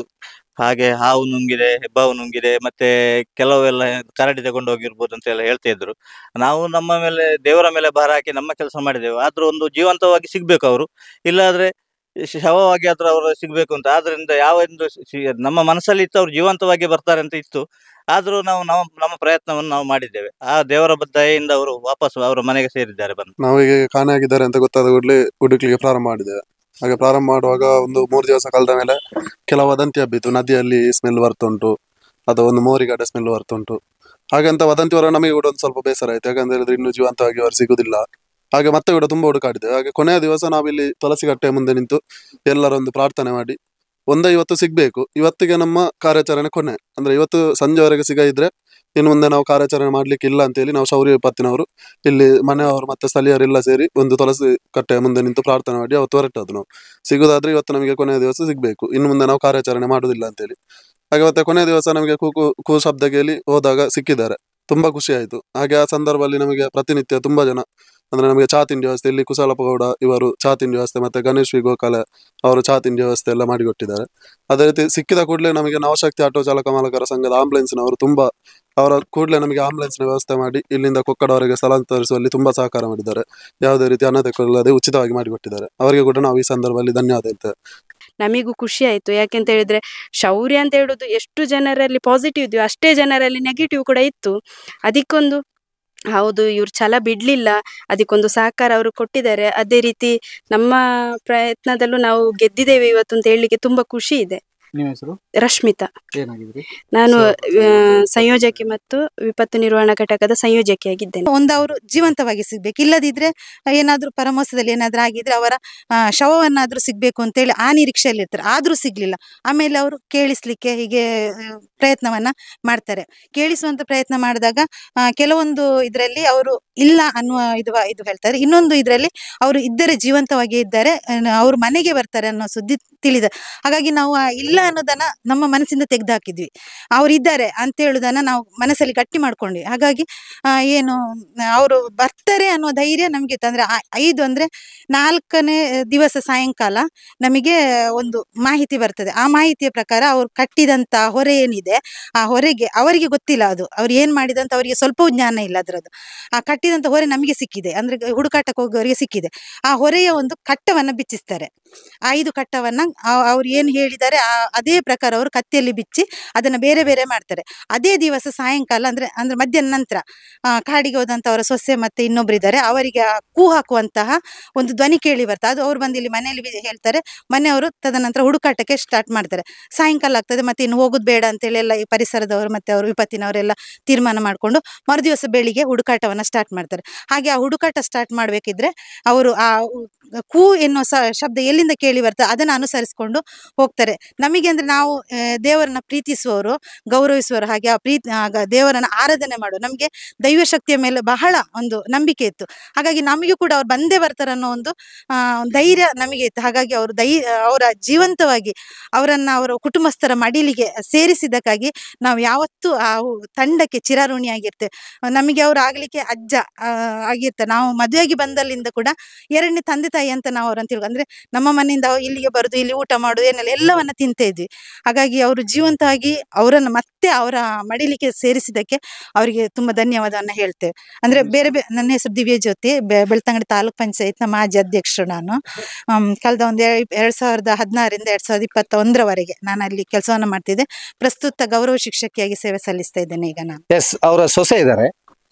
ಹಾಗೆ ಹಾವು ನುಂಗಿದೆ ಹೆಬ್ಬಾವು ನುಂಗಿದೆ ಮತ್ತೆ ಕೆಲವೆಲ್ಲ ಕರಡಿ ತಗೊಂಡು ಹೋಗಿರ್ಬೋದು ಅಂತ ಎಲ್ಲ ಹೇಳ್ತಾ ಇದ್ರು ನಾವು ನಮ್ಮ ಮೇಲೆ ದೇವರ ಮೇಲೆ ಭಾರ ಹಾಕಿ ನಮ್ಮ ಕೆಲಸ ಮಾಡಿದ್ದೇವೆ ಆದ್ರೂ ಒಂದು ಜೀವಂತವಾಗಿ ಸಿಗ್ಬೇಕು ಅವರು ಇಲ್ಲಾದ್ರೆ ಶವವಾಗಿ ಆದ್ರೂ ಅವರು ಸಿಗ್ಬೇಕು ಅಂತ ಆದ್ರಿಂದ ಯಾವ ಒಂದು ಸಿ- ನಮ್ಮ ಮನಸ್ಸಲ್ಲಿ ಇತ್ತು ಅವ್ರು ಜೀವಂತವಾಗಿ ಬರ್ತಾರೆ ಅಂತ ಇತ್ತು ಆದ್ರೂ ನಾವು ನಮ್ಮ ನಮ್ಮ ಪ್ರಯತ್ನವನ್ನು ನಾವು ಮಾಡಿದ್ದೇವೆ ಆ ದೇವರ ದಯೆಯಿಂದ ಅವರು ವಾಪಸ್ ಅವರ ಮನೆಗೆ ಸೇರಿದ್ದಾರೆ ಬಂದು ನಾವೀಗ ಕಾಣೆಯಾಗಿದ್ದಾರೆ ಅಂತ ಗೊತ್ತಾದ ಕೂಡಲೇ ಹುಡುಕ್ಲಿಕ್ಕೆ ಪ್ರಾರಂಭ ಮಾಡಿದ್ದೇವೆ ಹಾಗೆ ಪ್ರಾರಂಭ ಮಾಡುವಾಗ ಒಂದು ಮೂರು ದಿವಸ ಕಳೆದ ಮೇಲೆ ಕೆಲವು ವದಂತಿ ಹಬ್ಬಿತು ನದಿಯಲ್ಲಿ ಸ್ಮೆಲ್ ಬರ್ತುಂಟು ಅಥವಾ ಒಂದು ಮೋರಿಗಡೆ ಸ್ಮೆಲ್ ಬರ್ತುಂಟು ಹಾಗಂತ ವದಂತಿ ಹೊರ ನಮಗೆ ಕೂಡ ಒಂದು ಸ್ವಲ್ಪ ಬೇಸರ ಆಯ್ತು ಯಾಕಂತ ಹೇಳಿದ್ರೆ ಇನ್ನು ಜೀವಂತವಾಗಿ ಅವರು ಸಿಗುದಿಲ್ಲ ಹಾಗೆ ಮತ್ತೆ ಕೂಡ ತುಂಬಾ ಹುಡುಕಾಡಿದ್ದೇವೆ ಹಾಗೆ ಕೊನೆಯ ದಿವಸ ನಾವಿಲ್ಲಿ ತುಳಸಿ ಕಟ್ಟೆಯ ಮುಂದೆ ನಿಂತು ಎಲ್ಲರೊಂದು ಪ್ರಾರ್ಥನೆ ಮಾಡಿ ಒಂದೇ ಇವತ್ತು ಸಿಗ್ಬೇಕು ಇವತ್ತಿಗೆ ನಮ್ಮ ಕಾರ್ಯಾಚರಣೆ ಕೊನೆ ಅಂದ್ರೆ ಇವತ್ತು ಸಂಜೆವರೆಗೆ ಸಿಗ ಇದ್ರೆ ಇನ್ನು ಮುಂದೆ ನಾವು ಕಾರ್ಯಾಚರಣೆ ಮಾಡ್ಲಿಕ್ಕೆ ಇಲ್ಲ ಅಂತೇಳಿ ನಾವು ಶೌರ್ಯ ವಿಪತ್ತಿನವರು ಇಲ್ಲಿ ಮನೆಯವರು ಮತ್ತೆ ಸ್ಥಳೀಯರೆಲ್ಲ ಸೇರಿ ಒಂದು ತುಳಸಿ ಕಟ್ಟೆಯ ಮುಂದೆ ನಿಂತು ಪ್ರಾರ್ಥನೆ ಮಾಡಿ ಅವತ್ತು ಹೊರಟದ್ದು ನಾವು ಸಿಗುದಾದ್ರೆ ಇವತ್ತು ನಮಗೆ ಕೊನೆಯ ದಿವಸ ಸಿಗ್ಬೇಕು ಇನ್ನು ಮುಂದೆ ನಾವು ಕಾರ್ಯಾಚರಣೆ ಮಾಡುದಿಲ್ಲ ಅಂತೇಳಿ ಹಾಗೆ ಮತ್ತೆ ಕೊನೆಯ ದಿವಸ ನಮಗೆ ಕೂಕು ಕೂ ಶಬ್ದ ಕೇಳಿ ಹೋದಾಗ ಸಿಕ್ಕಿದ್ದಾರೆ ತುಂಬಾ ಖುಷಿ ಆಯ್ತು ಹಾಗೆ ಆ ಸಂದರ್ಭದಲ್ಲಿ ನಮಗೆ ಪ್ರತಿನಿತ್ಯ ತುಂಬಾ ಜನ ಅಂದ್ರೆ ನಮಗೆ ಚಾ ತಿಂಡಿ ವ್ಯವಸ್ಥೆ ಇಲ್ಲಿ ಕುಶಾಲಪ್ಪ ಗೌಡ ಇವರು ಚಾ ತಿಂಡಿ ವ್ಯವಸ್ಥೆ ಮತ್ತೆ ಗಣೇಶ್ ವಿ ಗೋಕಾಲ ಅವರು ಚಾ ತಿಂಡಿ ವ್ಯವಸ್ಥೆ ಎಲ್ಲ ಮಾಡಿಕೊಟ್ಟಿದ್ದಾರೆ ಅದೇ ರೀತಿ ಸಿಕ್ಕಿದ ಕೂಡಲೇ ನಮಗೆ ನವಶಕ್ತಿ ಆಟೋ ಚಾಲಕ ಮಾಲಕರ ಸಂಘದ ಆಂಬುಲೆನ್ಸ್ನವರು ತುಂಬಾ ಅವರ ಕೂಡಲೇ ನಮಗೆ ಆಂಬುಲೆನ್ಸ್ನ ವ್ಯವಸ್ಥೆ ಮಾಡಿ ಇಲ್ಲಿಂದ ಕೊಕ್ಕಡವರೆಗೆ ಸ್ಥಳಾಂತರಿಸುವಲ್ಲಿ ತುಂಬಾ ಸಹಕಾರ ಮಾಡಿದ್ದಾರೆ ಯಾವುದೇ ರೀತಿ ಅನಧಿಕೃತಲ್ಲದೆ ಉಚಿತವಾಗಿ ಮಾಡಿಕೊಟ್ಟಿದ್ದಾರೆ ಅವರಿಗೆ ಕೂಡ ನಾವು ಈ ಸಂದರ್ಭದಲ್ಲಿ ಧನ್ಯವಾದ ಹೇಳ್ತೇವೆ ನಮಿಗೂ ಖುಷಿ ಆಯ್ತು ಯಾಕೆಂತ ಹೇಳಿದ್ರೆ ಶೌರ್ಯ ಅಂತ ಹೇಳುದು ಎಷ್ಟು ಜನರಲ್ಲಿ ಪಾಸಿಟಿವ್ ಇದೆಯೋ ಅಷ್ಟೇ ಜನರಲ್ಲಿ ನೆಗೆಟಿವ್ ಕೂಡ ಇತ್ತು ಅದಕ್ಕೊಂದು ಹೌದು ಇವ್ರು ಛಲ ಬಿಡ್ಲಿಲ್ಲ ಅದಕ್ಕೊಂದು ಸಹಕಾರ ಅವರು ಕೊಟ್ಟಿದ್ದಾರೆ ಅದೇ ರೀತಿ ನಮ್ಮ ಪ್ರಯತ್ನದಲ್ಲೂ ನಾವು ಗೆದ್ದಿದ್ದೇವೆ ಇವತ್ತು ಅಂತ ಹೇಳಲಿಕ್ಕೆ ತುಂಬಾ ಖುಷಿ ಇದೆ ನಿಮ್ಮ ಹೆಸರು ರಶ್ಮಿತಾ ಏನಾಗಿದ್ರಿ ನಾನು ಆ, ಸಂಯೋಜಕಿ ಮತ್ತು ವಿಪತ್ತು ನಿರ್ವಹಣಾ ಘಟಕದ ಸಂಯೋಜಕಿಯಾಗಿದ್ದೇನೆ ಒಂದು ಅವರು ಜೀವಂತವಾಗಿ ಸಿಗ್ಬೇಕು ಇಲ್ಲದಿದ್ರೆ ಏನಾದ್ರೂ ಪರಮೋಸದಲ್ಲಿ ಏನಾದ್ರೂ ಆಗಿದ್ರೆ ಅವರ ಆ, ಶವವನ್ನಾದ್ರೂ ಸಿಗ್ಬೇಕು ಅಂತೇಳಿ ಆ ನಿರೀಕ್ಷೆಯಲ್ಲಿ ಇರ್ತಾರೆ ಆದ್ರೂ ಸಿಗ್ಲಿಲ್ಲ ಆಮೇಲೆ ಅವರು ಕೇಳಿಸ್ಲಿಕ್ಕೆ ಹೀಗೆ ಆ, ಪ್ರಯತ್ನವನ್ನ ಮಾಡ್ತಾರೆ ಕೇಳಿಸುವಂತ ಪ್ರಯತ್ನ ಮಾಡಿದಾಗ ಆ, ಕೆಲವೊಂದು ಇದರಲ್ಲಿ ಅವರು ಇಲ್ಲ ಅನ್ನುವ ಇದು ಇದು ಹೇಳ್ತಾರೆ ಇನ್ನೊಂದು ಇದರಲ್ಲಿ ಅವರು ಇದ್ದರೆ ಜೀವಂತವಾಗಿ ಇದ್ದಾರೆ ಅವ್ರ ಮನೆಗೆ ಬರ್ತಾರೆ ಅನ್ನೋ ಸುದ್ದಿ ತಿಳಿದ ಹಾಗಾಗಿ ನಾವು ಆ ಇಲ್ಲ ಅನ್ನೋದನ್ನ ನಮ್ಮ ಮನಸ್ಸಿಂದ ತೆಗೆದು ಹಾಕಿದ್ವಿ ಅವ್ರು ಇದ್ದಾರೆ ಅಂತ ಹೇಳುದನ್ನ ನಾವು ಮನಸ್ಸಲ್ಲಿ ಗಟ್ಟಿ ಮಾಡ್ಕೊಂಡ್ವಿ ಹಾಗಾಗಿ ಆ, ಏನು ಅವರು ಬರ್ತಾರೆ ಅನ್ನೋ ಧೈರ್ಯ ನಮ್ಗೆ ಇತ್ತು ಅಂದ್ರೆ ಆ- ಐದು ಅಂದ್ರೆ ನಾಲ್ಕನೇ ದಿವಸ ಸಾಯಂಕಾಲ ನಮಗೆ ಒಂದು ಮಾಹಿತಿ ಬರ್ತದೆ ಆ ಮಾಹಿತಿಯ ಪ್ರಕಾರ ಅವ್ರು ಕಟ್ಟಿದಂತ ಹೊರೆ ಏನಿದೆ ಆ ಹೊರೆಗೆ ಅವರಿಗೆ ಗೊತ್ತಿಲ್ಲ ಅದು ಅವ್ರು ಏನ್ ಮಾಡಿದಂತ ಅವರಿಗೆ ಸ್ವಲ್ಪವೂ ಜ್ಞಾನ ಇಲ್ಲ ಅದರದ್ದು ಆ ಕಟ್ಟಿದಂತ ಹೊರೆ ನಮಗೆ ಸಿಕ್ಕಿದೆ ಅಂದ್ರೆ ಹುಡುಕಾಟಕ್ಕೆ ಹೋಗೋರಿಗೆ ಸಿಕ್ಕಿದೆ ಆ ಹೊರೆಯ ಒಂದು ಕಟ್ಟವನ್ನ ಬಿಚ್ಚಿಸ್ತಾರೆ ಆ ಐದು ಕಟ್ಟವನ್ನ ಆ- ಅವ್ರು ಏನ್ ಹೇಳಿದ್ದಾರೆ ಆ ಅದೇ ಪ್ರಕಾರ ಅವರು ಕತ್ತಿಯಲ್ಲಿ ಬಿಚ್ಚಿ ಅದನ್ನ ಬೇರೆ ಬೇರೆ ಮಾಡ್ತಾರೆ ಅದೇ ದಿವಸ ಸಾಯಂಕಾಲ ಅಂದ್ರೆ ಅಂದ್ರೆ ಮಧ್ಯಾಹ್ನ ನಂತರ ಆ, ಕಾಡಿಗೆ ಹೋದಂತವರ ಸೊಸೆ ಮತ್ತೆ ಇನ್ನೊಬ್ರು ಇದ್ದಾರೆ ಅವರಿಗೆ ಆ ಕೂ ಹಾಕುವಂತಹ ಒಂದು ಧ್ವನಿ ಕೇಳಿ ಬರ್ತದೆ ಅದು ಅವ್ರು ಬಂದು ಇಲ್ಲಿ ಮನೆಯಲ್ಲಿ ವಿ- ಹೇಳ್ತಾರೆ ಮನೆಯವರು ತದನಂತರ ಹುಡುಕಾಟಕ್ಕೆ ಸ್ಟಾರ್ಟ್ ಮಾಡ್ತಾರೆ ಸಾಯಂಕಾಲ ಆಗ್ತದೆ ಮತ್ತೆ ಇನ್ನು ಹೋಗುದು ಬೇಡ ಅಂತೇಳಿ ಎಲ್ಲ ಈ ಪರಿಸರದವರು ಮತ್ತೆ ಅವರು ವಿಪತ್ತಿನವರೆಲ್ಲ ತೀರ್ಮಾನ ಮಾಡಿಕೊಂಡು ಮರುದಿವಸ ಬೆಳಿಗ್ಗೆ ಹುಡುಕಾಟವನ್ನ ಸ್ಟಾರ್ಟ್ ಮಾಡ್ತಾರೆ ಹಾಗೆ ಆ ಹುಡುಕಾಟ ಸ್ಟಾರ್ಟ್ ಮಾಡ್ಬೇಕಿದ್ರೆ ಅವರು ಆ ಉ- ಕೂ ಎನ್ನುವ ಸ- ಶಬ್ದ ಎಲ್ಲಿಂದ ಕೇಳಿ ಬರ್ತದೆ ಅದನ್ನ ಅನುಸರಿಸಿಕೊಂಡು ಹೋಗ್ತಾರೆ ನಮಗೆ ಅಂದ್ರೆ ನಾವು ಆ, ದೇವರನ್ನ ಪ್ರೀತಿಸುವವರು ಗೌರವಿಸುವವರು ಹಾಗೆ ಆ ಪ್ರೀತಿ ಆಗ ದೇವರನ್ನ ಆರಾಧನೆ ಮಾಡುವ ನಮಗೆ ದೈವ ಶಕ್ತಿಯ ಮೇಲೆ ಬಹಳ ಒಂದು ನಂಬಿಕೆ ಇತ್ತು ಹಾಗಾಗಿ ನಮಗೂ ಕೂಡ ಅವ್ರು ಬಂದೇ ಬರ್ತಾರೆ ಅನ್ನೋ ಒಂದು ಆ, ಧೈರ್ಯ ನಮಗೆ ಇತ್ತು ಹಾಗಾಗಿ ಅವರು ದೈ ಅವರ ಜೀವಂತವಾಗಿ ಅವರನ್ನ ಅವರ ಕುಟುಂಬಸ್ಥರ ಮಡಿಲಿಗೆ ಸೇರಿಸಿದ್ದಕ್ಕಾಗಿ ನಾವು ಯಾವತ್ತೂ ಆ ಉ- ತಂಡಕ್ಕೆ ಚಿರಾಋಣಿಯಾಗಿರ್ತೇವೆ ನಮಗೆ ಅವ್ರು ಆಗ್ಲಿಕ್ಕೆ ಅಜ್ಜ ಆ, ಆಗಿರ್ತಾರೆ ನಾವು ಮದುವೆಯಾಗಿ ಬಂದಲ್ಲಿಂದ ಕೂಡ ಎರಡನೇ ತಂದೆ ತಾಯಿ ಅಂತ ನಾವು ಅವ್ರನ್ನ ತಿಳ್ಕೊ ಅಂದ್ರೆ ನಮ್ಮ ಮನೆಯಿಂದ ಅವ್ರು ಇಲ್ಲಿಗೆ ಬರುದು ಇಲ್ಲಿ ಊಟ ಮಾಡುದು ಏನೆಲ್ಲ ಎಲ್ಲವನ್ನ ತಿಂತ ಇದ್ವಿ ಹಾಗಾಗಿ ಅವರು ಜೀವಂತವಾಗಿ ಅವರನ್ನ ಮತ್ತೆ ಅವರ ಮಡಿಲಿಕ್ಕೆ ಸೇರಿಸಿದ್ದಕ್ಕೆ ಅವರಿಗೆ ತುಂಬಾ ಧನ್ಯವಾದವನ್ನ ಹೇಳ್ತೇವೆ ಅಂದ್ರೆ ಬೇರೆ ಬೇರೆ ನನ್ನ ಹೆಸರು ದಿವ್ಯ ಜ್ಯೋತಿ ಬೆ- ಬೆಳ್ತಂಗಡಿ ತಾಲೂಕ್ ಪಂಚಾಯತ್ ನಮ್ಮ ಮಾಜಿ ಅಧ್ಯಕ್ಷರು ನಾನು ಆಮ್, ಕಳೆದ ಒಂದು ಎರಡ್ ಸಾವಿರದ ಹದಿನಾರರಿಂದ ಎರಡ್ ಸಾವಿರದ ಇಪ್ಪತ್ತ ಒಂದರವರೆಗೆ ನಾನು ಅಲ್ಲಿ ಕೆಲಸವನ್ನ ಮಾಡ್ತಿದ್ದೆ ಪ್ರಸ್ತುತ ಗೌರವ ಶಿಕ್ಷಕಿಯಾಗಿ ಸೇವೆ ಸಲ್ಲಿಸ್ತಾ ಇದ್ದೇನೆ ಈಗ ನಾನು ಎಸ್ ಅವರ ಸೊಸೆ ಇದ್ದಾರೆ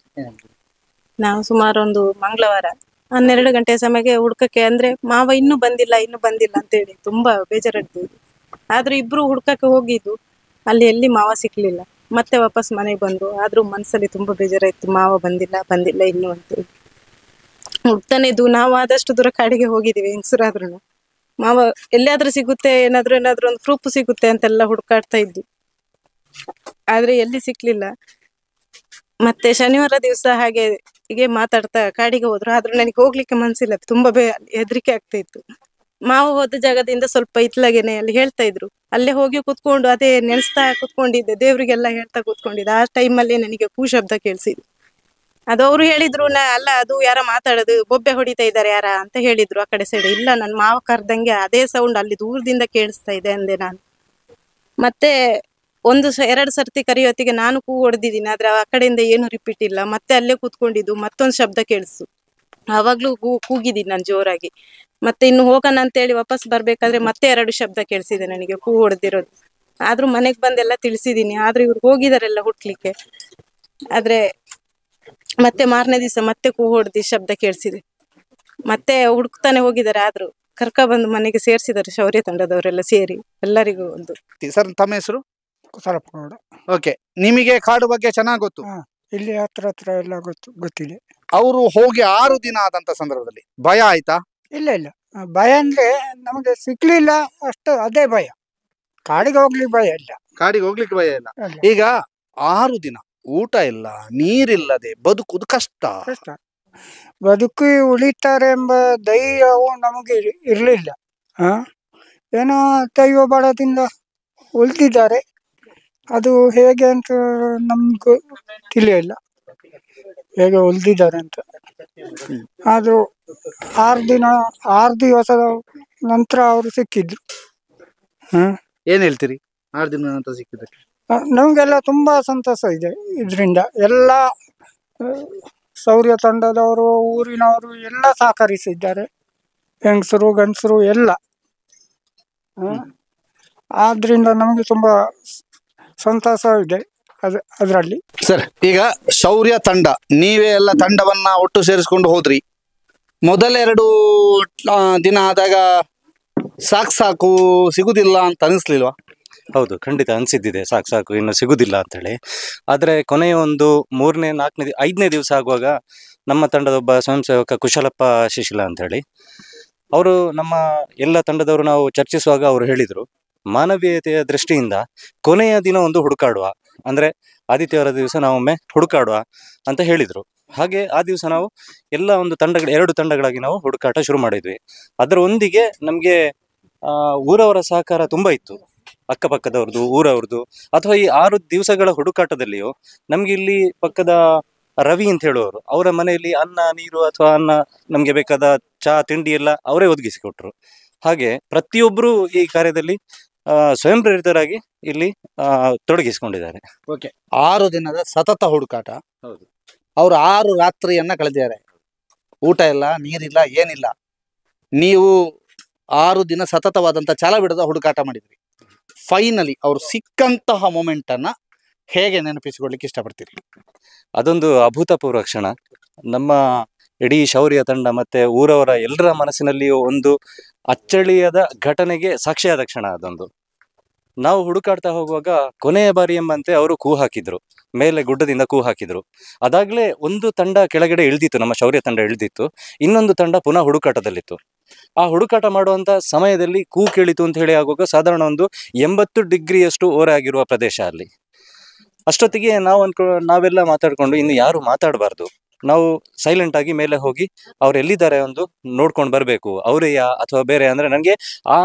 ನಾವು ಸುಮಾರು ಒಂದು ಮಂಗಳವಾರ ಹನ್ನೆರಡು ಗಂಟೆ ಸಮಯಕ್ಕೆ ಹುಡ್ಕಕ್ಕೆ ಅಂದ್ರೆ ಮಾವ ಇನ್ನೂ ಬಂದಿಲ್ಲ ಇನ್ನೂ ಬಂದಿಲ್ಲ ಅಂತೇಳಿ ತುಂಬಾ ಬೇಜಾರಾಗ್ತಿದ್ವಿ ಆದ್ರೂ ಇಬ್ರು ಹುಡ್ಕಕ್ಕೆ ಹೋಗಿದ್ದು ಅಲ್ಲಿ ಎಲ್ಲಿ ಮಾವ ಸಿಕ್ಲಿಲ್ಲ ಮತ್ತೆ ವಾಪಸ್ ಮನೆಗೆ ಬಂದು ಆದ್ರೂ ಮನ್ಸಲ್ಲಿ ತುಂಬಾ ಬೇಜಾರಾಯ್ತು ಮಾವ ಬಂದಿಲ್ಲ ಬಂದಿಲ್ಲ ಇನ್ನು ಅಂತೇಳಿ ಹುಡ್ತಾನೆ ಇದ್ವು ನಾವು ಆದಷ್ಟು ದೂರ ಕಾಡಿಗೆ ಹೋಗಿದೀವಿ ಹೆಂಗಸರಾದ್ರೂ ಮಾವ ಎಲ್ಲಿಯಾದ್ರೂ ಸಿಗುತ್ತೆ ಏನಾದ್ರೂ ಏನಾದ್ರೂ ಒಂದು ಪ್ರೂಫ್ ಸಿಗುತ್ತೆ ಅಂತೆಲ್ಲ ಹುಡುಕಾಡ್ತಾ ಇದ್ವಿ ಆದ್ರೆ ಎಲ್ಲಿ ಸಿಕ್ಲಿಲ್ಲ ಮತ್ತೆ ಶನಿವಾರ ದಿವಸ ಹಾಗೆ ಹೀಗೆ ಮಾತಾಡ್ತಾ ಕಾಡಿಗೆ ಹೋದ್ರು ಆದ್ರೂ ನನಗೆ ಹೋಗ್ಲಿಕ್ಕೆ ಮನ್ಸಿಲ್ಲ ತುಂಬಾ ಬೇ ಹೆದರಿಕೆ ಆಗ್ತಾ ಇತ್ತು ಮಾವು ಹೋದ ಜಾಗದಿಂದ ಸ್ವಲ್ಪ ಇತ್ಲಾಗೇನೆ ಅಲ್ಲಿ ಹೇಳ್ತಾ ಇದ್ರು ಅಲ್ಲೇ ಹೋಗಿ ಕುತ್ಕೊಂಡು ಅದೇ ನೆನೆಸ್ತಾ ಕುತ್ಕೊಂಡಿದ್ದೆ ದೇವ್ರಿಗೆಲ್ಲ ಹೇಳ್ತಾ ಕುತ್ಕೊಂಡಿದ್ದೆ ಆ ಟೈಮಲ್ಲಿ ನನಗೆ ಕೂ ಶಬ್ದ ಕೇಳಿಸಿದ್ದು ಅದು ಅವರು ಹೇಳಿದ್ರು ನಾ ಅಲ್ಲ ಅದು ಯಾರ ಮಾತಾಡೋದು ಬೊಬ್ಬೆ ಹೊಡಿತಾ ಇದ್ದಾರೆ ಯಾರ ಅಂತ ಹೇಳಿದ್ರು ಆ ಕಡೆ ಸೈಡ್ ಇಲ್ಲ ನನ್ನ ಮಾವ ಕರ್ದಂಗೆ ಅದೇ ಸೌಂಡ್ ಅಲ್ಲಿ ದೂರದಿಂದ ಕೇಳಿಸ್ತಾ ಇದೆ ಅಂದೆ ನಾನು ಮತ್ತೆ ಒಂದು ಸ ಎರಡು ಸರ್ತಿ ಕರೆಯೋತ್ತಿಗೆ ನಾನು ಕೂ ಹೊಡೆದಿದ್ದೀನಿ ಆದ್ರೆ ಆ ಕಡೆಯಿಂದ ಏನು ರಿಪೀಟ್ ಇಲ್ಲ ಮತ್ತೆ ಅಲ್ಲೇ ಕೂತ್ಕೊಂಡಿದ್ದು ಮತ್ತೊಂದು ಶಬ್ದ ಕೇಳಿಸ್ತು ಆವಾಗ್ಲೂ ಕೂ ಕೂಗಿದ್ದೀನಿ ನಾನು ಜೋರಾಗಿ ಮತ್ತೆ ಇನ್ನು ಹೋಗೋಣ ಅಂತೇಳಿ ವಾಪಸ್ ಬರ್ಬೇಕಾದ್ರೆ ಮತ್ತೆ ಎರಡು ಶಬ್ದ ಕೇಳಿಸಿದೆ ನನಗೆ ಕೂ ಹೊಡೆದಿರೋದು ಆದ್ರೂ ಮನೆಗೆ ಬಂದೆಲ್ಲ ತಿಳಿಸಿದ್ದೀನಿ ಆದ್ರೆ ಇವ್ರು ಹೋಗಿದಾರೆಲ್ಲ ಹುಟ್ಲಿಕ್ಕೆ ಆದ್ರೆ ಮತ್ತೆ ಮಾರನೇ ದಿವಸ ಮತ್ತೆ ಕೂ ಹೊಡೆದಿ ಶಬ್ದ ಕೇಳಿಸಿದೆ ಮತ್ತೆ ಹುಡುಕ್ತಾನೆ ಹೋಗಿದ್ದಾರೆ ಆದ್ರೂ ಕರ್ಕ ಬಂದು ಮನೆಗೆ ಸೇರಿಸಿದ್ದಾರೆ ಶೌರ್ಯ ತಂಡದವರೆಲ್ಲ ಸೇರಿ ಎಲ್ಲರಿಗೂ ಒಂದು ಸರ್ ತಮ್ಮ ಹೆಸರು ಕುಸಲಪ್ಪಗೌಡ ಓಕೆ ನಿಮಗೆ ಕಾಡು ಬಗ್ಗೆ ಚೆನ್ನಾಗಿ ಗೊತ್ತು ಇಲ್ಲಿ ಹತ್ರ ಹತ್ರ ಎಲ್ಲ ಗೊತ್ತು ಗೊತ್ತಿದೆ ಅವರು ಹೋಗಿ ಆರು ದಿನ ಆದಂತ ಸಂದರ್ಭದಲ್ಲಿ ಭಯ ಆಯ್ತಾ ಇಲ್ಲ ಇಲ್ಲ ಆ, ಭಯ ಅಂದ್ರೆ ನಮಗೆ ಸಿಗ್ಲಿಲ್ಲ ಅಷ್ಟು ಅದೇ ಭಯ ಕಾಡಿಗೆ ಹೋಗ್ಲಿಕ್ಕೆ ಭಯ ಇಲ್ಲ ಕಾಡಿಗೆ ಹೋಗ್ಲಿಕ್ಕೆ ಭಯ ಇಲ್ಲ ಇಲ್ಲ. ಈಗ ಆರು ದಿನ ಊಟ ಇಲ್ಲ ನೀರಿಲ್ಲದೆ ಬದುಕುದು ಕಷ್ಟ ಕಷ್ಟ ಬದುಕಿ ಉಳಿತಾರೆ ಎಂಬ ಧೈರ್ಯವು ನಮಗೆ ಇರ್- ಇರ್ಲಿಲ್ಲ ಆ ಏನೋ ದೈವ ಬಲದಿಂದ ಉಳಿದಿದ್ದಾರೆ ಅದು ಹೇಗೆ ಅಂತ ನಮ್ಗೂ ತಿಳಿಯಲ್ಲ ಹೇಗೆ ಉಳಿದಿದ್ದಾರೆ ಅಂತ ಆದ್ರೂ ಆರು ದಿನ ಆರು ದಿವಸದ ನಂತರ ಅವರು ಸಿಕ್ಕಿದ್ರು ಹ್ಮ್ ಏನ್ ಹೇಳ್ತೀರಿ ಆರು ದಿನ ನಂತರ ಸಿಕ್ಕಿದ್ದಕ್ಕೆ ಆ, ನಮ್ಗೆಲ್ಲ ತುಂಬಾ ಸಂತೋಷ ಇದೆ ಇದರಿಂದ ಎಲ್ಲ ಆ, ಶೌರ್ಯ ತಂಡದವರು ಊರಿನವರು ಎಲ್ಲ ಸಹಕರಿಸಿದ್ದಾರೆ ಹೆಂಗಸರು ಗಂಡಸರು ಎಲ್ಲ ಆ, ಆದ್ರಿಂದ ನಮಗೆ ತುಂಬಾ ಸ- ಸಂತೋಷ ಇದೆ ಅದ್ ಅದರಲ್ಲಿ ಸರ್ ಈಗ ಶೌರ್ಯ ತಂಡ ನೀವೇ ಎಲ್ಲ ತಂಡವನ್ನ ಒಟ್ಟು ಸೇರಿಸ್ಕೊಂಡು ಹೋದ್ರಿ ಮೊದಲೆರಡು ಆ, ದಿನ ಆದಾಗ ಸಾಕು ಸಾಕು ಸಿಗುದಿಲ್ಲ ಅಂತ ಅನಿಸ್ಲಿಲ್ವಾ ಹೌದು ಖಂಡಿತ ಅನ್ಸಿದ್ದಿದೆ ಸಾಕು ಸಾಕು ಇನ್ನು ಸಿಗುದಿಲ್ಲ ಅಂತೇಳಿ ಆದರೆ ಕೊನೆಯ ಒಂದು ಮೂರನೇ ನಾಲ್ಕನೇ ದಿ- ಐದನೇ ದಿವಸ ಆಗುವಾಗ ನಮ್ಮ ತಂಡದ ಒಬ್ಬ ಸ್ವಯಂ ಸೇವಕ ಕುಶಲಪ್ಪ ಶಿಶಿಲ ಅಂತೇಳಿ ಅವರು ನಮ್ಮ ಎಲ್ಲ ತಂಡದವರು ನಾವು ಚರ್ಚಿಸುವಾಗ ಅವರು ಹೇಳಿದರು ಮಾನವೀಯತೆಯ ದೃಷ್ಟಿಯಿಂದ ಕೊನೆಯ ದಿನ ಒಂದು ಹುಡುಕಾಡುವ ಅಂದ್ರೆ ಆದಿತ್ಯವಾರ ದಿವಸ ನಾವೊಮ್ಮೆ ಹುಡುಕಾಡುವ ಅಂತ ಹೇಳಿದರು ಹಾಗೆ ಆ ದಿವಸ ನಾವು ಎಲ್ಲ ಒಂದು ತಂಡಗಳು ಎರಡು ತಂಡಗಳಾಗಿ ನಾವು ಹುಡುಕಾಟ ಶುರು ಮಾಡಿದ್ವಿ ಅದರ ಒಂದಿಗೆ ನಮಗೆ ಊರವರ ಸಹಕಾರ ತುಂಬ ಇತ್ತು ಅಕ್ಕಪಕ್ಕದವ್ರದ್ದು ಊರವ್ರದ್ದು ಅಥವಾ ಈ ಆರು ದಿವಸಗಳ ಹುಡುಕಾಟದಲ್ಲಿಯೂ ನಮ್ಗೆ ಇಲ್ಲಿ ಪಕ್ಕದ ರವಿ ಅಂತ ಹೇಳುವವರು ಅವರ ಮನೆಯಲ್ಲಿ ಅನ್ನ ನೀರು ಅಥವಾ ಅನ್ನ ನಮ್ಗೆ ಬೇಕಾದ ಚಹಾ ತಿಂಡಿ ಎಲ್ಲ ಅವರೇ ಒದಗಿಸಿಕೊಟ್ರು ಹಾಗೆ ಪ್ರತಿಯೊಬ್ಬರು ಈ ಕಾರ್ಯದಲ್ಲಿ ಆ, ಸ್ವಯಂ ಪ್ರೇರಿತರಾಗಿ ಇಲ್ಲಿ ಆ, ತೊಡಗಿಸಿಕೊಂಡಿದ್ದಾರೆ ಓಕೆ ಆರು ದಿನದ ಸತತ ಹುಡುಕಾಟ ಹೌದು ಅವರು ಆರು ರಾತ್ರಿಯನ್ನ ಕಳೆದಿದ್ದಾರೆ ಊಟ ಇಲ್ಲ ನೀರಿಲ್ಲ ಏನಿಲ್ಲ ನೀವು ಆರು ದಿನ ಸತತವಾದಂತ ಛಲ ಬಿಡದ ಹುಡುಕಾಟ ಮಾಡಿದ್ರಿ ಫೈನಲಿ ಅವ್ರು ಸಿಕ್ಕಂತಹ ಮೊಮೆಂಟ್ ಅನ್ನ ಹೇಗೆ ನೆನಪಿಸಿಕೊಳ್ಳಿಕ್ಕೆ ಇಷ್ಟಪಡ್ತೀರಿ ಅದೊಂದು ಅಭೂತಪೂರ್ವ ಕ್ಷಣ ನಮ್ಮ ಇಡೀ ಶೌರ್ಯ ತಂಡ ಮತ್ತೆ ಊರವರ ಎಲ್ಲರ ಮನಸ್ಸಿನಲ್ಲಿಯೂ ಒಂದು ಅಚ್ಚಳಿಯದ ಘಟನೆಗೆ ಸಾಕ್ಷಿಯಾದ ಕ್ಷಣ ಅದೊಂದು ನಾವು ಹುಡುಕಾಡ್ತಾ ಹೋಗುವಾಗ ಕೊನೆಯ ಬಾರಿ ಎಂಬಂತೆ ಅವರು ಕೂ ಹಾಕಿದ್ರು ಮೇಲೆ ಗುಡ್ಡದಿಂದ ಕೂ ಹಾಕಿದ್ರು ಅದಾಗ್ಲೇ ಒಂದು ತಂಡ ಕೆಳಗಡೆ ಇಳ್ದಿತ್ತು ನಮ್ಮ ಶೌರ್ಯ ತಂಡ ಇಳ್ದಿತ್ತು ಇನ್ನೊಂದು ತಂಡ ಪುನಃ ಹುಡುಕಾಟದಲ್ಲಿತ್ತು ಆ ಹುಡುಕಾಟ ಮಾಡುವಂತ ಸಮಯದಲ್ಲಿ ಕೂ ಕೇಳಿತು ಅಂತ ಹೇಳಿ ಆಗುವಾಗ ಸಾಧಾರಣ ಒಂದು ಎಂಬತ್ತು ಡಿಗ್ರಿಯಷ್ಟು ಓರೆ ಆಗಿರುವ ಪ್ರದೇಶ ಅಲ್ಲಿ ಅಷ್ಟೊತ್ತಿಗೆ ನಾವು ಅನ್ಕೊ ನಾವೆಲ್ಲ ಮಾತಾಡ್ಕೊಂಡು ಇನ್ನು ಯಾರು ಮಾತಾಡಬಾರ್ದು ನಾವು ಸೈಲೆಂಟ್ ಆಗಿ ಮೇಲೆ ಹೋಗಿ ಅವ್ರು ಎಲ್ಲಿದ್ದಾರೆ ಒಂದು ನೋಡ್ಕೊಂಡು ಬರಬೇಕು ಅವರೆಯಾ ಅಥವಾ ಬೇರೆ ಅಂದ್ರೆ ನನಗೆ ಆ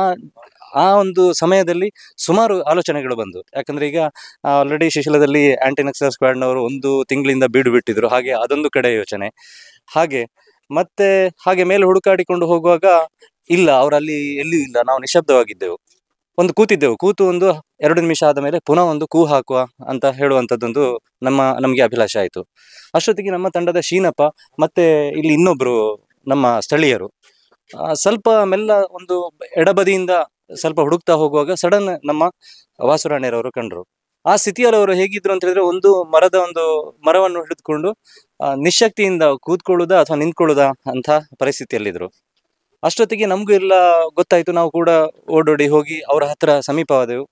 ಆ ಒಂದು ಸಮಯದಲ್ಲಿ ಸುಮಾರು ಆಲೋಚನೆಗಳು ಬಂದು ಯಾಕಂದ್ರೆ ಈಗ ಆಲ್ರೆಡಿ ಶಿಶಿಲದಲ್ಲಿ ಆಂಟಿ ನಕ್ಸಲ್ ಸ್ಕ್ವಾಡ್ನವರು ಒಂದು ತಿಂಗಳಿಂದ ಬೀಡು ಬಿಟ್ಟಿದ್ರು ಹಾಗೆ ಅದೊಂದು ಕಡೆ ಯೋಚನೆ ಹಾಗೆ ಮತ್ತೆ ಹಾಗೆ ಮೇಲೆ ಹುಡುಕಾಡಿಕೊಂಡು ಹೋಗುವಾಗ ಇಲ್ಲ ಅವ್ರು ಅಲ್ಲಿ ಎಲ್ಲಿಯೂ ಇಲ್ಲ ನಾವು ನಿಶಬ್ದವಾಗಿದ್ದೆವು ಒಂದು ಕೂತಿದ್ದೆವು ಕೂತು ಒಂದು ಎರಡು ನಿಮಿಷ ಆದ ಮೇಲೆ ಪುನಃ ಒಂದು ಕೂ ಹಾಕುವ ಅಂತ ಹೇಳುವಂಥದ್ದೊಂದು ನಮ್ಮ ನಮಗೆ ಅಭಿಲಾಷೆ ಆಯಿತು ಅಷ್ಟೊತ್ತಿಗೆ ನಮ್ಮ ತಂಡದ ಶೀನಪ್ಪ ಮತ್ತೆ ಇಲ್ಲಿ ಇನ್ನೊಬ್ರು ನಮ್ಮ ಸ್ಥಳೀಯರು ಆ, ಸ್ವಲ್ಪ ಮೆಲ್ಲ ಒಂದು ಎಡಬದಿಯಿಂದ ಸ್ವಲ್ಪ ಹುಡುಕ್ತಾ ಹೋಗುವಾಗ ಸಡನ್ ನಮ್ಮ ವಾಸುರಾಣಿಯರವರು ಕಂಡ್ರು ಆ ಸ್ಥಿತಿಯಲ್ಲಿ ಅವರು ಹೇಗಿದ್ರು ಅಂತ ಹೇಳಿದ್ರೆ ಒಂದು ಮರದ ಒಂದು ಮರವನ್ನು ಹಿಡಿದುಕೊಂಡು ಆ, ನಿಶಕ್ತಿಯಿಂದ ಕೂತ್ಕೊಳ್ಳುದಾ ಅಥವಾ ನಿಂತ್ಕೊಳ್ಳುದಾ ಅಂತ ಪರಿಸ್ಥಿತಿಯಲ್ಲಿದ್ರು ಅಷ್ಟೊತ್ತಿಗೆ ನಮಗೂ ಎಲ್ಲ ಗೊತ್ತಾಯ್ತು ನಾವು ಕೂಡ ಓಡೋಡಿ ಹೋಗಿ ಅವರ ಹತ್ರ ಸಮೀಪವಾದೆವು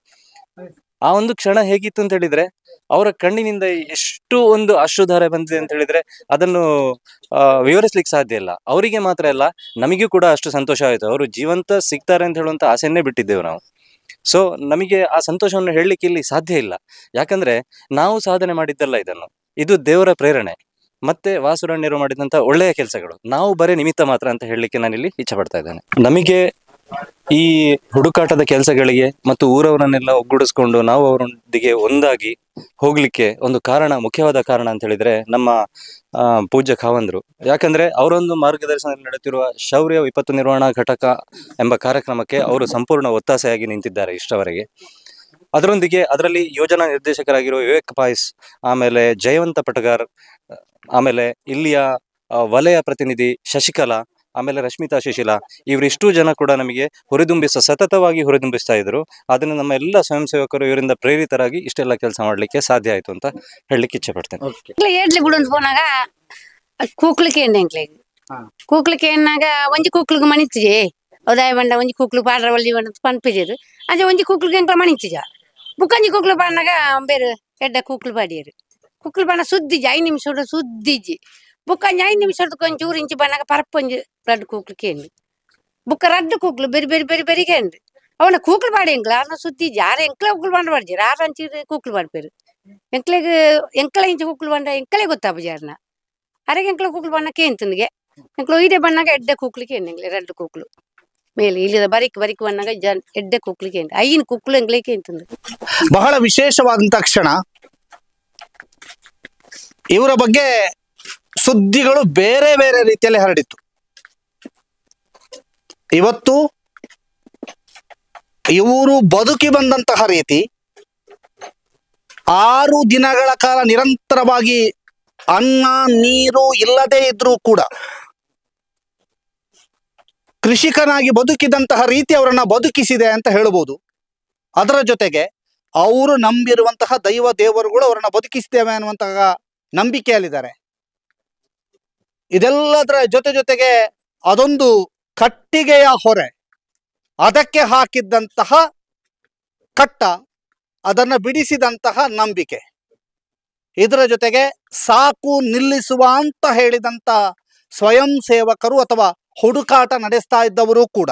ಆ ಒಂದು ಕ್ಷಣ ಹೇಗಿತ್ತು ಅಂತ ಹೇಳಿದ್ರೆ ಅವರ ಕಣ್ಣಿನಿಂದ ಎಷ್ಟು ಒಂದು ಅಶ್ರುಧಾರೆ ಬಂದಿದೆ ಅಂತ ಹೇಳಿದ್ರೆ ಅದನ್ನು ಆ, ವಿವರಿಸ್ಲಿಕ್ಕೆ ಸಾಧ್ಯ ಇಲ್ಲ ಅವರಿಗೆ ಮಾತ್ರ ಅಲ್ಲ ನಮಗೂ ಕೂಡ ಅಷ್ಟು ಸಂತೋಷ ಆಯಿತು ಅವರು ಜೀವಂತ ಸಿಗ್ತಾರೆ ಅಂತ ಹೇಳುವಂತ ಆಸೆಯನ್ನೇ ಬಿಟ್ಟಿದ್ದೆವು ನಾವು ಸೊ ನಮಗೆ ಆ ಸಂತೋಷವನ್ನು ಹೇಳಲಿಕ್ಕೆ ಇಲ್ಲಿ ಸಾಧ್ಯ ಇಲ್ಲ ಯಾಕಂದ್ರೆ ನಾವು ಸಾಧನೆ ಮಾಡಿದ್ದಲ್ಲ ಇದನ್ನು ಇದು ದೇವರ ಪ್ರೇರಣೆ ಮತ್ತೆ ವಾಸುರಣ್ಯರು ಮಾಡಿದಂತ ಒಳ್ಳೆಯ ಕೆಲಸಗಳು ನಾವು ಬರೀ ನಿಮಿತ್ತ ಮಾತ್ರ ಅಂತ ಹೇಳಲಿಕ್ಕೆ ನಾನಿಲ್ಲಿ ಇಚ್ಛೆ ಪಡ್ತಾ ಇದ್ದೇನೆ ನಮಗೆ ಈ ಹುಡುಕಾಟದ ಕೆಲಸಗಳಿಗೆ ಮತ್ತು ಊರವರನ್ನೆಲ್ಲ ಒಗ್ಗೂಡಿಸ್ಕೊಂಡು ನಾವು ಅವರೊಂದಿಗೆ ಒಂದಾಗಿ ಹೋಗ್ಲಿಕ್ಕೆ ಒಂದು ಕಾರಣ ಮುಖ್ಯವಾದ ಕಾರಣ ಅಂತ ಹೇಳಿದ್ರೆ ನಮ್ಮ ಆ, ಪೂಜ್ಯ ಖಾವಂದ್ರು ಯಾಕಂದ್ರೆ ಅವರೊಂದು ಮಾರ್ಗದರ್ಶನದಲ್ಲಿ ನಡೆಯುತ್ತಿರುವ ಶೌರ್ಯ ವಿಪತ್ತು ನಿರ್ವಹಣಾ ಘಟಕ ಎಂಬ ಕಾರ್ಯಕ್ರಮಕ್ಕೆ ಅವರು ಸಂಪೂರ್ಣ ಒತ್ತಾಸೆಯಾಗಿ ನಿಂತಿದ್ದಾರೆ ಇಷ್ಟವರೆಗೆ ಅದರೊಂದಿಗೆ ಅದರಲ್ಲಿ ಯೋಜನಾ ನಿರ್ದೇಶಕರಾಗಿರುವ ವಿವೇಕ್ ಪಾಯ್ಸ್ ಆಮೇಲೆ ಜಯವಂತ ಪಟಗಾರ್ ಆಮೇಲೆ ಇಲ್ಲಿಯ ಆ, ವಲಯ ಪ್ರತಿನಿಧಿ ಶಶಿಕಲಾ ಆಮೇಲೆ ರಶ್ಮಿತಾ ಶಿಶಿಲಾ ಇವರಿಷ್ಟು ಜನ ಕೂಡ ನಮಗೆ ಹುರಿದುಂಬಿಸ ಸತತವಾಗಿ ಹುರಿದುಂಬಿಸ್ತಾ ಇದ್ರು ಅದನ್ನು ನಮ್ಮ ಎಲ್ಲ ಸ್ವಯಂ ಸೇವಕರು ಇವರಿಂದ ಪ್ರೇರಿತರಾಗಿ ಇಷ್ಟೆಲ್ಲ ಕೆಲಸ ಮಾಡ್ಲಿಕ್ಕೆ ಸಾಧ್ಯ ಆಯ್ತು ಅಂತ ಹೇಳಲಿಕ್ಕೆ ಇಚ್ಛೆ ಪಡ್ತೇನೆ ఇట్లా ఏడ్లు కూడా పోనాగా కూకులకి ఎండి ఇంట్లోకి కూకులకి ఎన్నాక ಒಂಜಿ ಕೂಕ್ಲಿಗೆ ಮಣಿತಿಜೆ ಉದಯ ಬಂಡ ಒಂಜಿ ಕೂಕ್ಲು ಪಾಡ್ರ ಒಳ್ಳಿ ಬಂಡ ಪನ್ಪಿಜೇರು ಅಂಚೆ ಒಂಜಿ ಕೂಕ್ಲಿಗೆ ಎಂಕ್ಲ ಮಣಿತಿಜ ಬುಕ್ಕಂಜಿ ಕೂಕ್ಲು ಪಾಡ್ನಾಗ ಬೇರೆ ಎಡ್ಡ ಕೂಕ್ಲು ಪಾಡಿಯರು ಕೂಕ್ಲು ಪಾಡ ಸುದ್ದಿಜಿ ಐದು ನಿಮಿಷ ಸುದ್ದಿಜಿ ಬುಕ್ಕಂಜಿ ಐದು ನಿಮಿಷ ಕೊಂಚೂರು ಇಂಚಿ ಬಣ್ಣಗ ಪರಪೊಂಜಿ ರಡ್ಡು ಕೂಕ್ಲಿಗೆ ಎಂಡಿ ಬುಕ್ಕ ರಡ್ಡು ಕೂಕ್ಲು ಬೆರಿ ಬೆರಿ ಬೆರಿ ಬೆರಿಗೆ ಎಂಡು ಅವನ ಕೂಕ್ಲು ಪಾಡಿ ಎಂಕ್ಲ ಅನ್ನ ಸುದ್ದಿಜಿ ಆರು ಎಂಕ್ಲ ಕೂಕ್ಲು ಬಂಡ ಪಾಡ್ಜಿ ಆರು ಅಂಚಿ ಕೂಕ್ಲು ಪಾಡ್ಪೇರು ಎಂಕ್ಲೆಗ್ ಎಂಕ್ಲ ಇಂಚ ಕೂಕ್ಲು ಬಂಡ ಎಂಕ್ಲೆ ಗೊತ್ತಾಪ ಜಾರ್ನ ಅರೆಗೆ ಎಂಕ್ಲ ಕೂಕ್ಲು ಬಣ್ಣಕ್ಕೆ ಎಂತನಿಗೆ ಎಂಕ್ಲು ಇದೇ ಬಣ್ಣಗ ಎಡ್ಡೆ ಕೂಕ್ಲಿಕ್ಕೆ ಎಂಕ್ಲೆ ರೆಡ್ ಕೂಕ್ಲು ಮೇಲೆ ಇಲ್ಲದ ಬರಿಕ್ ಬರಿಕ್ ಬಣ್ಣಗ ಜನ್ ಎಡ್ಡೆ ಕೂಕ್ಲಿಕ್ಕೆ ಎಂಟು ಐನ್ ಕೂಕ್ಲು ಎಂಗ್ಲಿಕ್ಕೆ ಎಂತಂದು ಬಹಳ ವಿಶೇಷವಾದಂತ ಕ್ಷಣ ಇವರ ಬಗ್ಗೆ ಸುದ್ದಿಗಳು ಬೇರೆ ಬೇರೆ ರೀತಿಯಲ್ಲಿ ಹರಡಿತ್ತು ಇವತ್ತು ಇವರು ಬದುಕಿ ಬಂದಂತಹ ರೀತಿ ಆರು ದಿನಗಳ ಕಾಲ ನಿರಂತರವಾಗಿ ಅನ್ನ ನೀರು ಇಲ್ಲದೆ ಇದ್ರೂ ಕೂಡ ಕೃಷಿಕನಾಗಿ ಬದುಕಿದಂತಹ ರೀತಿ ಅವರನ್ನ ಬದುಕಿಸಿದೆ ಅಂತ ಹೇಳ್ಬೋದು ಅದರ ಜೊತೆಗೆ ಅವರು ನಂಬಿರುವಂತಹ ದೈವ ದೇವರುಗಳು ಅವರನ್ನ ಬದುಕಿಸ್ತೇವೆ ಅನ್ನುವಂತಹ ನಂಬಿಕೆಯಲ್ಲಿದ್ದಾರೆ ಇದೆಲ್ಲದರ ಜೊತೆ ಜೊತೆಗೆ ಅದೊಂದು ಕಟ್ಟಿಗೆಯ ಹೊರೆ ಅದಕ್ಕೆ ಹಾಕಿದ್ದಂತಹ ಕಟ್ಟ ಅದನ್ನ ಬಿಡಿಸಿದಂತಹ ನಂಬಿಕೆ ಇದರ ಜೊತೆಗೆ ಸಾಕು ನಿಲ್ಲಿಸುವ ಅಂತ ಹೇಳಿದಂತ ಸ್ವಯಂ ಸೇವಕರು ಅಥವಾ ಹುಡುಕಾಟ ನಡೆಸ್ತಾ ಇದ್ದವರು ಕೂಡ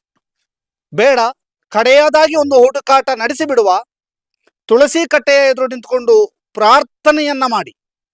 ಬೇಡ ಕಡೆಯದಾಗಿ ಒಂದು ಹುಡುಕಾಟ ನಡೆಸಿ ಬಿಡುವ ತುಳಸಿ ಕಟ್ಟೆಯ ಎದುರು ನಿಂತ್ಕೊಂಡು ಪ್ರಾರ್ಥನೆಯನ್ನ ಮಾಡಿ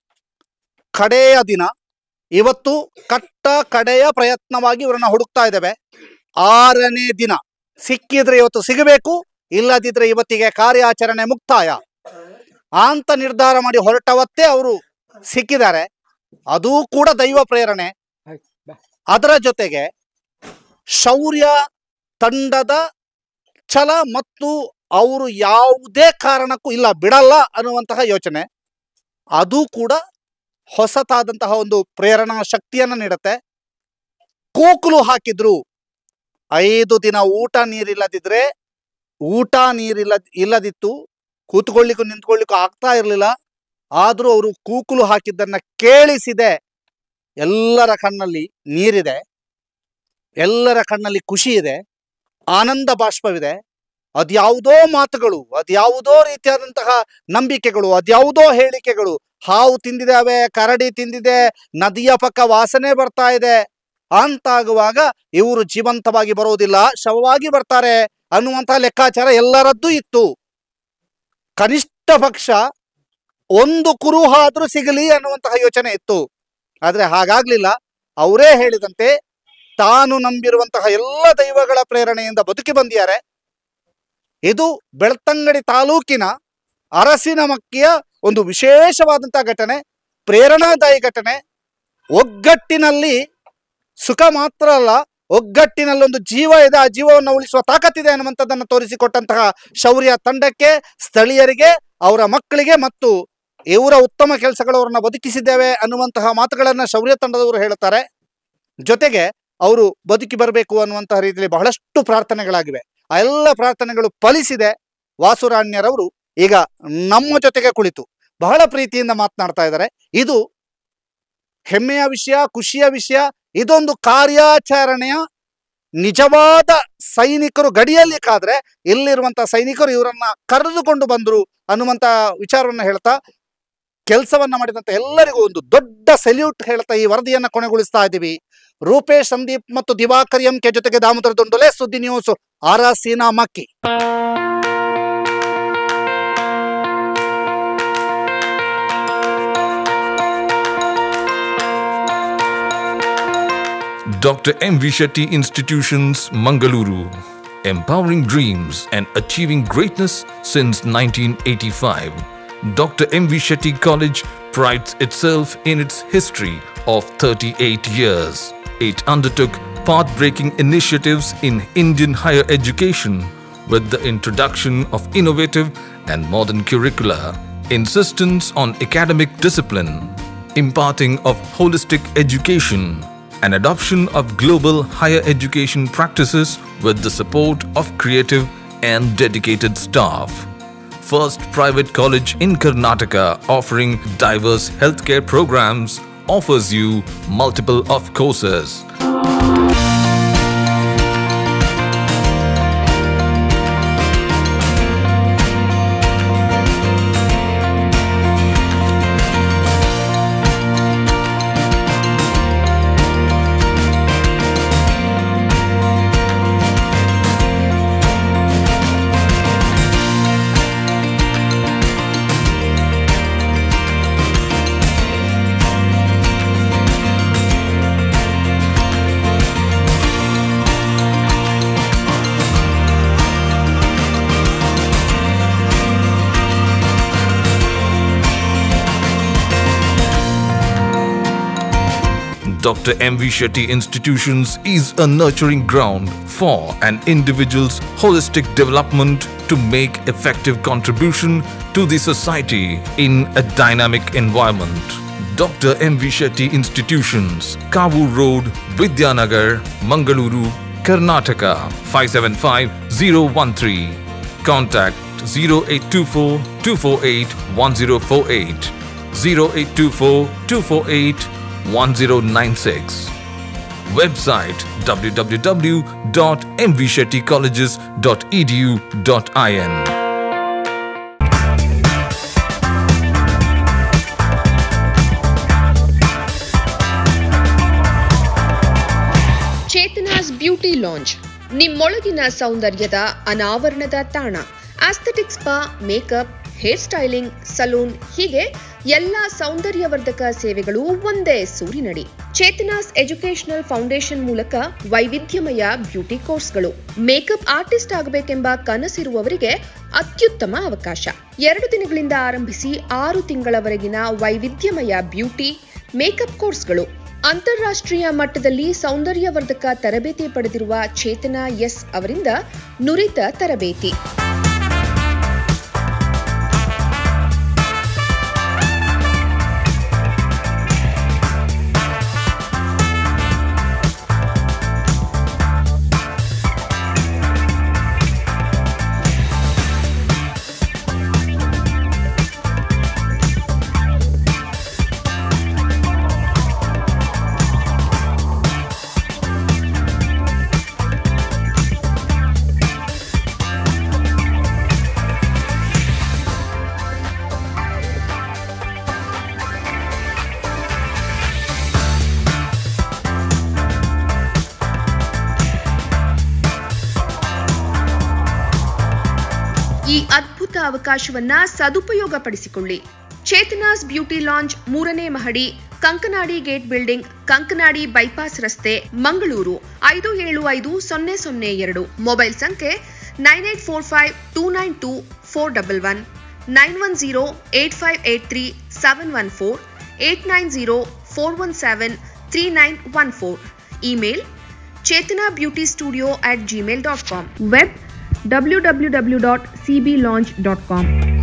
ಕಡೆಯ ದಿನ ಇವತ್ತು ಕಟ್ಟ ಕಡೆಯ ಪ್ರಯತ್ನವಾಗಿ ಇವರನ್ನ ಹುಡುಕ್ತಾ ಇದ್ದೇವೆ ಆರನೇ ದಿನ ಸಿಕ್ಕಿದ್ರೆ ಇವತ್ತು ಸಿಗಬೇಕು ಇಲ್ಲದಿದ್ರೆ ಇವತ್ತಿಗೆ ಕಾರ್ಯಾಚರಣೆ ಮುಕ್ತಾಯ ಅಂತ ನಿರ್ಧಾರ ಮಾಡಿ ಹೊರಟವತ್ತೇ ಅವರು ಸಿಕ್ಕಿದ್ದಾರೆ ಅದೂ ಕೂಡ ದೈವ ಪ್ರೇರಣೆ ಅದರ ಜೊತೆಗೆ ಶೌರ್ಯ ತಂಡದ ಛಲ ಮತ್ತು ಅವರು ಯಾವುದೇ ಕಾರಣಕ್ಕೂ ಇಲ್ಲ ಬಿಡಲ್ಲ ಅನ್ನುವಂತಹ ಯೋಚನೆ ಅದು ಕೂಡ ಹೊಸತಾದಂತಹ ಒಂದು ಪ್ರೇರಣಾ ಶಕ್ತಿಯನ್ನ ನೀಡುತ್ತೆ ಕೂಕುಲು ಹಾಕಿದ್ರು ಐದು ದಿನ ಊಟ ನೀರಿಲ್ಲದಿದ್ರೆ ಊಟ ನೀರಿಲ್ಲ ಇಲ್ಲದಿತ್ತು ಕೂತ್ಕೊಳ್ಳಿಕ್ಕೂ ನಿಂತ್ಕೊಳ್ಳಿಕ್ಕೂ ಆಗ್ತಾ ಇರಲಿಲ್ಲ ಆದರೂ ಅವರು ಕೂಕುಲು ಹಾಕಿದ್ದನ್ನ ಕೇಳಿಸಿದೆ ಎಲ್ಲರ ಕಣ್ಣಲ್ಲಿ ನೀರಿದೆ ಎಲ್ಲರ ಕಣ್ಣಲ್ಲಿ ಖುಷಿ ಇದೆ ಆನಂದ ಬಾಷ್ಪವಿದೆ ಅದ್ಯಾವುದೋ ಮಾತುಗಳು ಅದ್ಯಾವುದೋ ರೀತಿಯಾದಂತಹ ನಂಬಿಕೆಗಳು ಅದ್ಯಾವುದೋ ಹೇಳಿಕೆಗಳು ಹಾವು ತಿಂದಿದ್ದಾವೆ ಕರಡಿ ತಿಂದಿದೆ ನದಿಯ ಪಕ್ಕ ವಾಸನೆ ಬರ್ತಾ ಇದೆ ಅಂತಾಗುವಾಗ ಇವರು ಜೀವಂತವಾಗಿ ಬರೋದಿಲ್ಲ ಶವವಾಗಿ ಬರ್ತಾರೆ ಅನ್ನುವಂತಹ ಲೆಕ್ಕಾಚಾರ ಎಲ್ಲರದ್ದು ಇತ್ತು ಕನಿಷ್ಠ ಪಕ್ಷ ಒಂದು ಕುರುಹಾದ್ರೂ ಸಿಗಲಿ ಅನ್ನುವಂತಹ ಯೋಚನೆ ಇತ್ತು ಆದ್ರೆ ಹಾಗಾಗ್ಲಿಲ್ಲ ಅವರೇ ಹೇಳಿದಂತೆ ತಾನು ನಂಬಿರುವಂತಹ ಎಲ್ಲ ದೈವಗಳ ಪ್ರೇರಣೆಯಿಂದ ಬದುಕಿ ಬಂದಿದ್ದಾರೆ ಇದು ಬೆಳ್ತಂಗಡಿ ತಾಲೂಕಿನ ಅರಸಿನಮಕ್ಕಿಯ ಒಂದು ವಿಶೇಷವಾದಂತಹ ಘಟನೆ ಪ್ರೇರಣಾದಾಯಿ ಘಟನೆ ಒಗ್ಗಟ್ಟಿನಲ್ಲಿ ಸುಖ ಮಾತ್ರ ಅಲ್ಲ ಒಗ್ಗಟ್ಟಿನಲ್ಲಿ ಒಂದು ಜೀವ ಇದೆ ಆ ಜೀವವನ್ನು ಉಳಿಸುವ ತಾಕತ್ತಿದೆ ಅನ್ನುವಂಥದ್ದನ್ನು ತೋರಿಸಿಕೊಟ್ಟಂತಹ ಶೌರ್ಯ ತಂಡಕ್ಕೆ ಸ್ಥಳೀಯರಿಗೆ ಅವರ ಮಕ್ಕಳಿಗೆ ಮತ್ತು ಇವರ ಉತ್ತಮ ಕೆಲಸಗಳು ಅವರನ್ನ ಬದುಕಿಸಿದ್ದೇವೆ ಅನ್ನುವಂತಹ ಮಾತುಗಳನ್ನ ಶೌರ್ಯ ತಂಡದವರು ಹೇಳುತ್ತಾರೆ ಜೊತೆಗೆ ಅವರು ಬದುಕಿ ಬರಬೇಕು ಅನ್ನುವಂತಹ ರೀತಿಯಲ್ಲಿ ಬಹಳಷ್ಟು ಪ್ರಾರ್ಥನೆಗಳಾಗಿವೆ ಆ ಎಲ್ಲ ಪ್ರಾರ್ಥನೆಗಳು ಫಲಿಸಿದೆ ವಾಸುರಾಣ್ಯರವರು ಈಗ ನಮ್ಮ ಜೊತೆಗೆ ಕುಳಿತು ಬಹಳ ಪ್ರೀತಿಯಿಂದ ಮಾತನಾಡ್ತಾ ಇದ್ದಾರೆ ಇದು ಹೆಮ್ಮೆಯ ವಿಷಯ ಖುಷಿಯ ವಿಷಯ ಇದೊಂದು ಕಾರ್ಯಾಚರಣೆಯ ನಿಜವಾದ ಸೈನಿಕರು ಗಡಿಯಲ್ಲಿ ಕಾದ್ರೆ ಇಲ್ಲಿರುವಂತ ಸೈನಿಕರು ಇವರನ್ನ ಕರೆದುಕೊಂಡು ಬಂದ್ರು ಅನ್ನುವಂತ ವಿಚಾರವನ್ನ ಹೇಳ್ತಾ ಕೆಲಸವನ್ನ ಮಾಡಿದಂತ ಎಲ್ಲರಿಗೂ ಒಂದು ದೊಡ್ಡ ಸೆಲ್ಯೂಟ್ ಹೇಳ್ತಾ ಈ ವರದಿಯನ್ನ ಕೊನೆಗೊಳಿಸ್ತಾ ಇದ್ದೀವಿ ರೂಪೇಶ್ ಸಂದೀಪ್ ಮತ್ತು ದಿವಾಕರ್ ಎಂ ಕೆ ಜೊತೆಗೆ ದಾಮೋದರ ದೊಂಡಲೆ ಸುದ್ದಿ ನ್ಯೂಸ್ ಆರಾಸೀನಾ ಮಕ್ಕಿ Dr. M. V. Shetty Institutions, Mangaluru. Empowering dreams and achieving greatness since 1985. Dr. M. V. Shetty College prides itself in its history of 38 years. It undertook path-breaking initiatives in Indian higher education with the introduction of innovative and modern curricula, insistence on academic discipline, imparting of holistic education, and adoption of global higher education practices with the support of creative and dedicated staff. First private college in Karnataka offering diverse healthcare programs offers you multiple of courses. Dr. M. V. Shetty Institutions is a nurturing ground for an individual's holistic development to make effective contribution to the society in a dynamic environment. Dr. M. V. Shetty Institutions, Kavu Road, Vidyanagar, Mangaluru, Karnataka 575013. Contact 0824 248 1048 0824 248 1096. Website www.mvshettycolleges.edu.in. Chetana's beauty lounge ನಿಮ್ಮೊಳಗಿನ ಸೌಂದರ್ಯದ ಅನಾವರಣದ ತಾಣ aesthetic spa makeup hair styling salon ಹೀಗೆ ಎಲ್ಲ ಸೌಂದರ್ಯವರ್ಧಕ ಸೇವೆಗಳು ಒಂದೇ ಸೂರಿನಡಿ ಚೇತನಾಸ್ ಎಜುಕೇಶನಲ್ ಫೌಂಡೇಶನ್ ಮೂಲಕ ವೈವಿಧ್ಯಮಯ ಬ್ಯೂಟಿ ಕೋರ್ಸ್ಗಳು ಮೇಕಪ್ ಆರ್ಟಿಸ್ಟ್ ಆಗಬೇಕೆಂಬ ಕನಸಿರುವವರಿಗೆ ಅತ್ಯುತ್ತಮ ಅವಕಾಶ ಎರಡು ದಿನಗಳಿಂದ ಆರಂಭಿಸಿ ಆರು ತಿಂಗಳವರೆಗಿನ ವೈವಿಧ್ಯಮಯ ಬ್ಯೂಟಿ ಮೇಕಪ್ ಕೋರ್ಸ್ಗಳು ಅಂತಾರಾಷ್ಟ್ರೀಯ ಮಟ್ಟದಲ್ಲಿ ಸೌಂದರ್ಯವರ್ಧಕ ತರಬೇತಿ ಪಡೆದಿರುವ ಚೇತನಾ ಎಸ್ ಅವರಿಂದ ನುರಿತ ತರಬೇತಿ ಈ ಅದ್ಭುತ ಅವಕಾಶವನ್ನ ಸದುಪಯೋಗಪಡಿಸಿಕೊಳ್ಳಿ ಚೇತನಾಸ್ ಬ್ಯೂಟಿ ಲಾಂಜ್ ಮೂರನೇ ಮಹಡಿ Kankanadi gate building Kankanadi bypass ರಸ್ತೆ ಮಂಗಳೂರು ಐದು ಏಳು ಐದು ಸೊನ್ನೆ ಸೊನ್ನೆ ಎರಡು ಮೊಬೈಲ್ ಸಂಖ್ಯೆ nine eight four five two nine two four double one nine one zero eight five eight three seven one four eight nine zero four one seven three nine one four email Chetana beauty studio at Gmail dot com web www.cblaunch.com